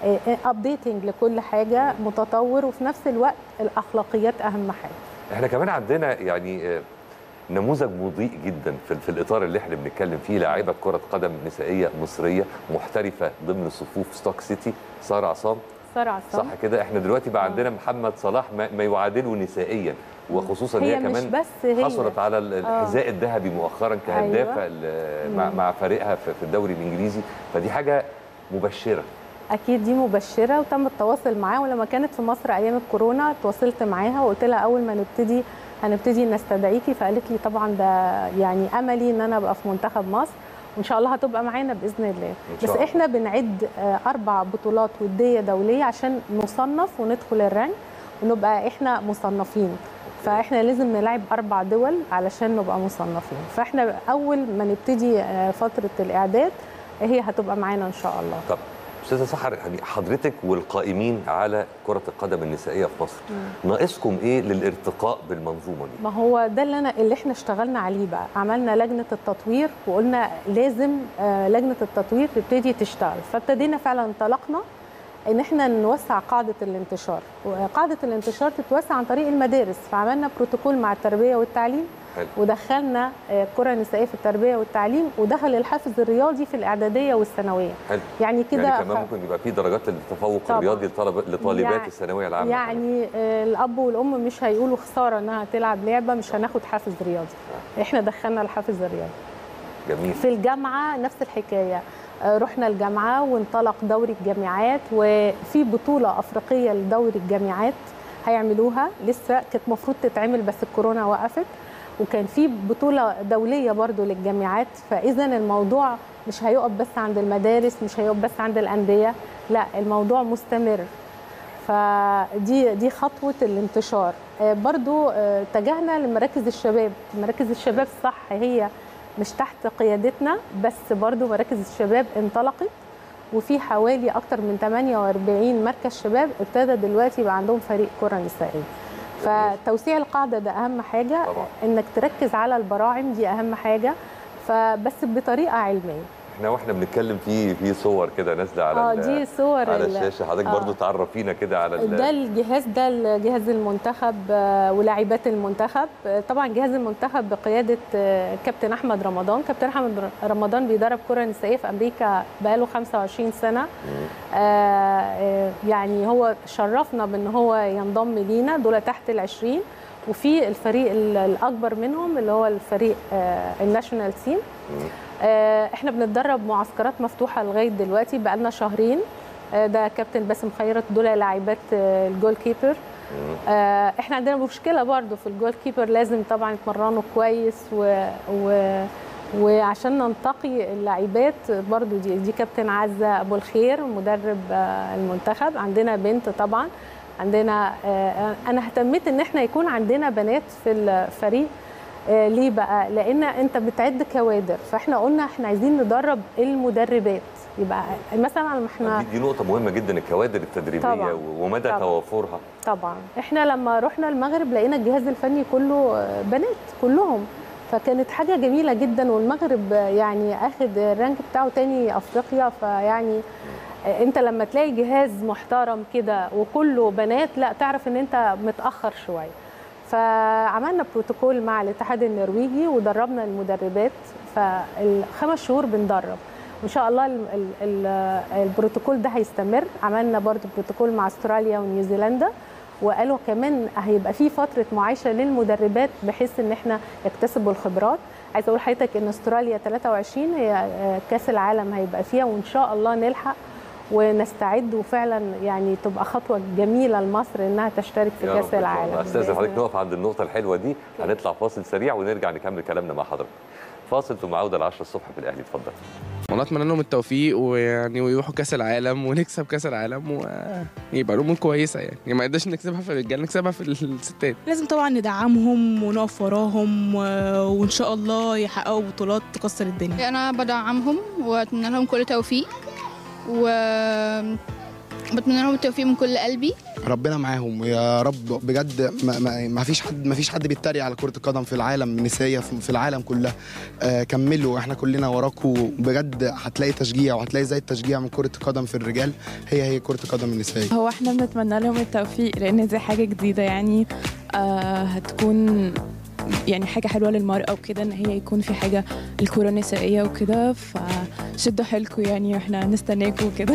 Speaker 9: ابديتنج لكل حاجة متطور وفي نفس الوقت الاخلاقيات اهم حاجة
Speaker 2: احنا كمان عندنا يعني آه، نموذج مضيء جدا في, في الاطار اللي احنا بنتكلم فيه لاعيبه كره قدم نسائيه مصريه محترفه ضمن صفوف ستوك سيتي ساره عصام
Speaker 9: سارة عصام
Speaker 2: صح كده احنا دلوقتي بقى عندنا محمد صلاح ما, ما يعادله نسائيا وخصوصا ان
Speaker 9: هي
Speaker 2: هي
Speaker 9: مش
Speaker 2: كمان
Speaker 9: بس هي
Speaker 2: حصلت على ال- الحذاء الذهبي مؤخرا كهدافه
Speaker 9: أيوة.
Speaker 2: ال- مع, مع فريقها في في الدوري الانجليزي فدي حاجه مبشره
Speaker 9: اكيد دي مبشره وتم التواصل معاها ولما كانت في مصر ايام الكورونا تواصلت معاها وقلت لها اول ما نبتدي هنبتدي نستدعيكي فقالت لي طبعا ده يعني املي ان انا ابقى في منتخب مصر وان شاء الله هتبقى معانا باذن الله
Speaker 2: إن
Speaker 9: بس
Speaker 2: شاء الله.
Speaker 9: احنا بنعد آه، اربع بطولات وديه دوليه عشان نصنف وندخل الرانك ونبقى احنا مصنفين فاحنا لازم نلعب اربع دول علشان نبقى مصنفين فاحنا اول ما نبتدي آه، فتره الاعداد هي هتبقى معانا ان شاء الله
Speaker 2: طب استاذه سحر يعني حضرتك والقائمين على كره القدم النسائيه في مصر ناقصكم ايه للارتقاء بالمنظومه دي
Speaker 9: ما هو ده اللي انا اللي احنا اشتغلنا عليه بقى عملنا لجنه التطوير وقلنا لازم آه، لجنه التطوير تبتدي تشتغل فابتدينا فعلا انطلقنا ان احنا نوسع قاعده الانتشار وقاعده الانتشار تتوسع عن طريق المدارس فعملنا بروتوكول مع التربيه والتعليم
Speaker 2: حلو.
Speaker 9: ودخلنا آه، الكره النسائيه في التربيه والتعليم ودخل الحافز الرياضي في الاعداديه والثانويه
Speaker 2: حلو
Speaker 9: يعني كده
Speaker 2: يعني كمان
Speaker 9: خ-
Speaker 2: ممكن يبقى في درجات للتفوق
Speaker 9: طبعاً.
Speaker 2: الرياضي لطلب لطالبات
Speaker 9: يعني-
Speaker 2: الثانويه العامه
Speaker 9: يعني آه، الاب والام مش هيقولوا خساره انها تلعب لعبه مش هناخد حافز رياضي احنا دخلنا الحافز الرياضي
Speaker 2: جميل
Speaker 9: في الجامعه نفس الحكايه آه، رحنا الجامعه وانطلق دوري الجامعات وفي بطوله افريقيه لدوري الجامعات هيعملوها لسه كانت المفروض تتعمل بس الكورونا وقفت وكان في بطوله دوليه برضو للجامعات فاذا الموضوع مش هيقف بس عند المدارس مش هيقف بس عند الانديه لا الموضوع مستمر فدي دي خطوه الانتشار آه، برضو آه، اتجهنا لمراكز الشباب مراكز الشباب صح هي مش تحت قيادتنا بس برضو مراكز الشباب انطلقت وفي حوالي اكتر من 48 مركز شباب ابتدى دلوقتي يبقى عندهم فريق كره نسائيه فتوسيع القاعده ده اهم حاجه
Speaker 2: طبعا.
Speaker 9: انك تركز على البراعم دي اهم حاجه فبس بطريقه علميه
Speaker 2: احنا واحنا بنتكلم في في صور كده نازله على
Speaker 9: اه
Speaker 2: ال-
Speaker 9: دي صور
Speaker 2: على
Speaker 9: ال-
Speaker 2: الشاشه حضرتك
Speaker 9: آه.
Speaker 2: برضو تعرفينا كده على ال-
Speaker 9: ده الجهاز ده الجهاز المنتخب آه، ولاعبات المنتخب آه، طبعا جهاز المنتخب بقياده آه، كابتن احمد رمضان كابتن احمد ر- رمضان بيدرب كره نسائيه في امريكا بقاله 25 سنه آه، آه، يعني هو شرفنا بان هو ينضم لينا دول تحت ال20 وفي الفريق ال- الاكبر منهم اللي هو الفريق آه، الناشونال تيم آه، احنا بنتدرب معسكرات مفتوحه لغايه دلوقتي بقالنا شهرين آه، ده كابتن باسم خيرت دول لاعبات آه، الجول كيبر آه، احنا عندنا مشكله برضو في الجول كيبر لازم طبعا يتمرنوا كويس و, و وعشان ننتقي اللاعبات برضو دي, دي كابتن عزه ابو الخير مدرب آه، المنتخب عندنا بنت طبعا عندنا آه، انا اهتميت ان احنا يكون عندنا بنات في الفريق آه، ليه بقى؟ لان انت بتعد كوادر فاحنا قلنا احنا عايزين ندرب المدربات يبقى مثلا ما احنا
Speaker 2: دي, دي نقطه مهمه جدا الكوادر التدريبيه
Speaker 9: طبعاً.
Speaker 2: ومدى
Speaker 9: طبعاً.
Speaker 2: توافرها
Speaker 9: طبعا احنا لما رحنا المغرب لقينا الجهاز الفني كله آه، بنات كلهم فكانت حاجه جميله جدا والمغرب آه، يعني اخد الرانك بتاعه تاني افريقيا فيعني آه، انت لما تلاقي جهاز محترم كده وكله بنات لا تعرف ان انت متاخر شويه فعملنا بروتوكول مع الاتحاد النرويجي ودربنا المدربات فالخمس شهور بندرب وان شاء الله ال- ال- ال- البروتوكول ده هيستمر عملنا برضو بروتوكول مع استراليا ونيوزيلندا وقالوا كمان هيبقى في فتره معايشه للمدربات بحيث ان احنا يكتسبوا الخبرات عايزه اقول لحضرتك ان استراليا 23 هي آه، كاس العالم هيبقى فيها وان شاء الله نلحق ونستعد وفعلا يعني تبقى خطوه جميله لمصر انها تشترك في
Speaker 2: يا رب
Speaker 9: كاس
Speaker 2: إن شاء الله.
Speaker 9: العالم
Speaker 2: استاذ
Speaker 9: بإذن
Speaker 2: حضرتك
Speaker 9: الله.
Speaker 2: نقف عند النقطه الحلوه دي هنطلع فاصل سريع ونرجع نكمل كلامنا مع حضرتك فاصل ثم عوده ل 10 الصبح في الاهلي اتفضل
Speaker 10: والله اتمنى لهم التوفيق ويعني ويروحوا كاس العالم ونكسب كاس العالم ويبقى الامور كويسه يعني يعني ما نقدرش نكسبها في الرجال نكسبها في الستات
Speaker 11: لازم طبعا ندعمهم ونقف وراهم و... وان شاء الله يحققوا بطولات تكسر الدنيا
Speaker 12: انا بدعمهم واتمنى لهم كل توفيق و بتمنى لهم التوفيق من كل قلبي
Speaker 13: ربنا معاهم ويا رب بجد ما, ما, ما فيش حد ما فيش حد بيتريق على كرة القدم في العالم النسائية في في العالم كلها آه كملوا احنا كلنا وراكم بجد هتلاقي تشجيع وهتلاقي زي التشجيع من كرة القدم في الرجال هي هي كرة القدم النسائية
Speaker 14: هو احنا بنتمنى لهم التوفيق لان دي حاجه جديده يعني آه هتكون يعني حاجه حلوه للمراه وكده ان هي يكون في حاجه الكره النسائيه وكده فشدوا حيلكم يعني واحنا نستناكم وكده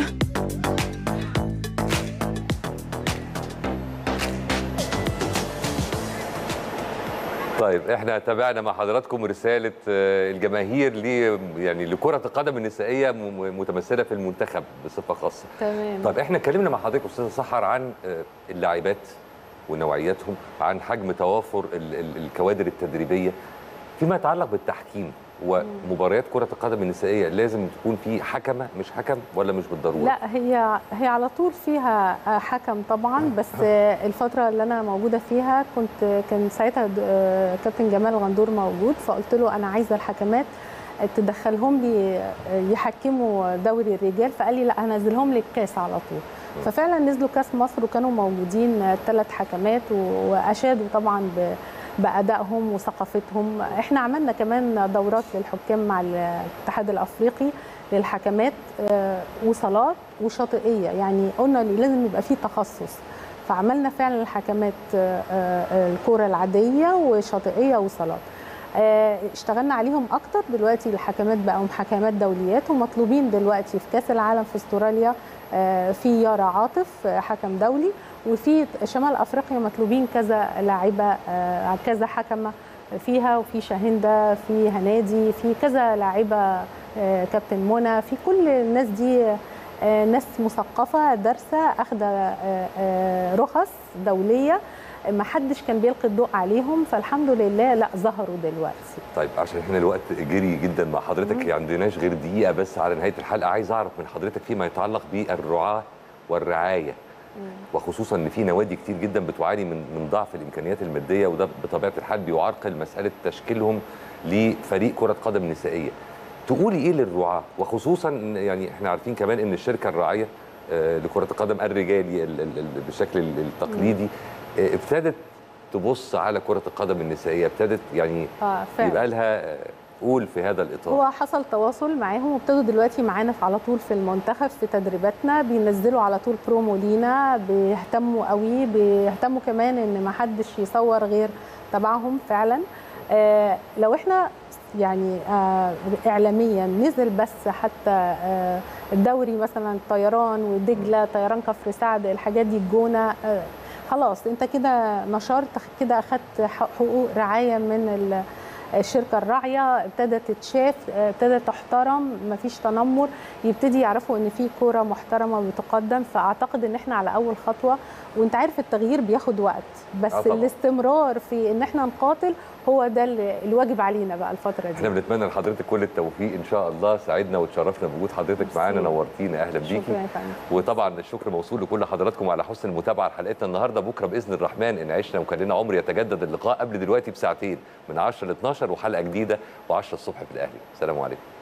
Speaker 2: طيب احنا تابعنا مع حضراتكم رساله آه، الجماهير ل يعني لكره القدم النسائيه م- متمثله في المنتخب بصفه خاصه
Speaker 9: تمام
Speaker 2: طب احنا اتكلمنا مع حضرتك استاذه سحر عن آه، اللاعبات ونوعياتهم عن حجم توافر ال- ال- الكوادر التدريبيه فيما يتعلق بالتحكيم ومباريات كره القدم النسائيه لازم تكون في حكمه مش حكم ولا مش بالضروره
Speaker 9: لا هي هي على طول فيها آه، حكم طبعا بس آه، الفتره اللي انا موجوده فيها كنت كان ساعتها د- آه، كابتن جمال غندور موجود فقلت له انا عايزه الحكمات تدخلهم لي آه، يحكموا دوري الرجال فقال لي لا هنزلهم لك كاس على طول ففعلا نزلوا كاس مصر وكانوا موجودين ثلاث حكمات و- واشادوا طبعا ب بادائهم وثقافتهم احنا عملنا كمان دورات للحكام مع الاتحاد الافريقي للحكمات آه، وصالات وشاطئيه يعني قلنا اللي لازم يبقى فيه تخصص فعملنا فعلا الحكمات آه، آه، الكره العاديه وشاطئيه وصالات آه، اشتغلنا عليهم اكتر دلوقتي الحكمات بقوا محاكمات دوليات ومطلوبين دلوقتي في كاس العالم في استراليا آه، في يارا عاطف آه، حكم دولي وفي شمال افريقيا مطلوبين كذا لاعبه آه، كذا حكمه فيها وفي شاهندة في هنادي في كذا لاعبة آه، كابتن منى في كل الناس دي آه، ناس مثقفة دارسة أخذ رخص دولية ما حدش كان بيلقي الضوء عليهم فالحمد لله لا ظهروا دلوقتي
Speaker 2: طيب عشان احنا الوقت جري جدا مع حضرتك ما عندناش غير دقيقه بس على نهايه الحلقه عايز اعرف من حضرتك فيما يتعلق بالرعاه والرعايه وخصوصا ان في نوادي كتير جدا بتعاني من من ضعف الامكانيات الماديه وده بطبيعه الحال بيعرقل مساله تشكيلهم لفريق كره قدم نسائيه. تقولي ايه للرعاه وخصوصا إن يعني احنا عارفين كمان ان الشركه الراعيه آه، لكره القدم الرجالي ال- ال- ال- بالشكل ال- التقليدي آه، ابتدت تبص على كره القدم النسائيه ابتدت يعني
Speaker 9: اه فعلا
Speaker 2: يبقى لها آه، قول في هذا الاطار
Speaker 9: هو حصل تواصل معاهم وابتدوا دلوقتي معانا في على طول في المنتخب في تدريباتنا بينزلوا على طول برومو لينا بيهتموا قوي بيهتموا كمان ان ما حدش يصور غير تبعهم فعلا آه لو احنا يعني آه اعلاميا نزل بس حتى آه الدوري مثلا الطيران ودجله طيران كفر سعد الحاجات دي الجونه آه خلاص انت كده نشرت كده اخدت حقوق رعايه من ال الشركه الراعيه ابتدت تتشاف ابتدت تحترم مفيش تنمر يبتدي يعرفوا ان في كوره محترمه بتقدم فاعتقد ان احنا على اول خطوه وانت عارف التغيير بياخد وقت بس
Speaker 2: آه طبعاً.
Speaker 9: الاستمرار في ان احنا نقاتل هو ده اللي- الواجب علينا بقى الفتره
Speaker 2: احنا
Speaker 9: دي
Speaker 2: بنتمنى لحضرتك كل التوفيق ان شاء الله سعدنا وتشرفنا بوجود حضرتك معانا نورتينا اهلا بيكي
Speaker 9: شكرا يا فندم
Speaker 2: وطبعا الشكر موصول لكل حضراتكم على حسن المتابعه لحلقتنا النهارده بكره باذن الرحمن ان عشنا وكان لنا عمر يتجدد اللقاء قبل دلوقتي بساعتين من 10 ل 12 وحلقه جديده و10 الصبح في الاهلي سلام عليكم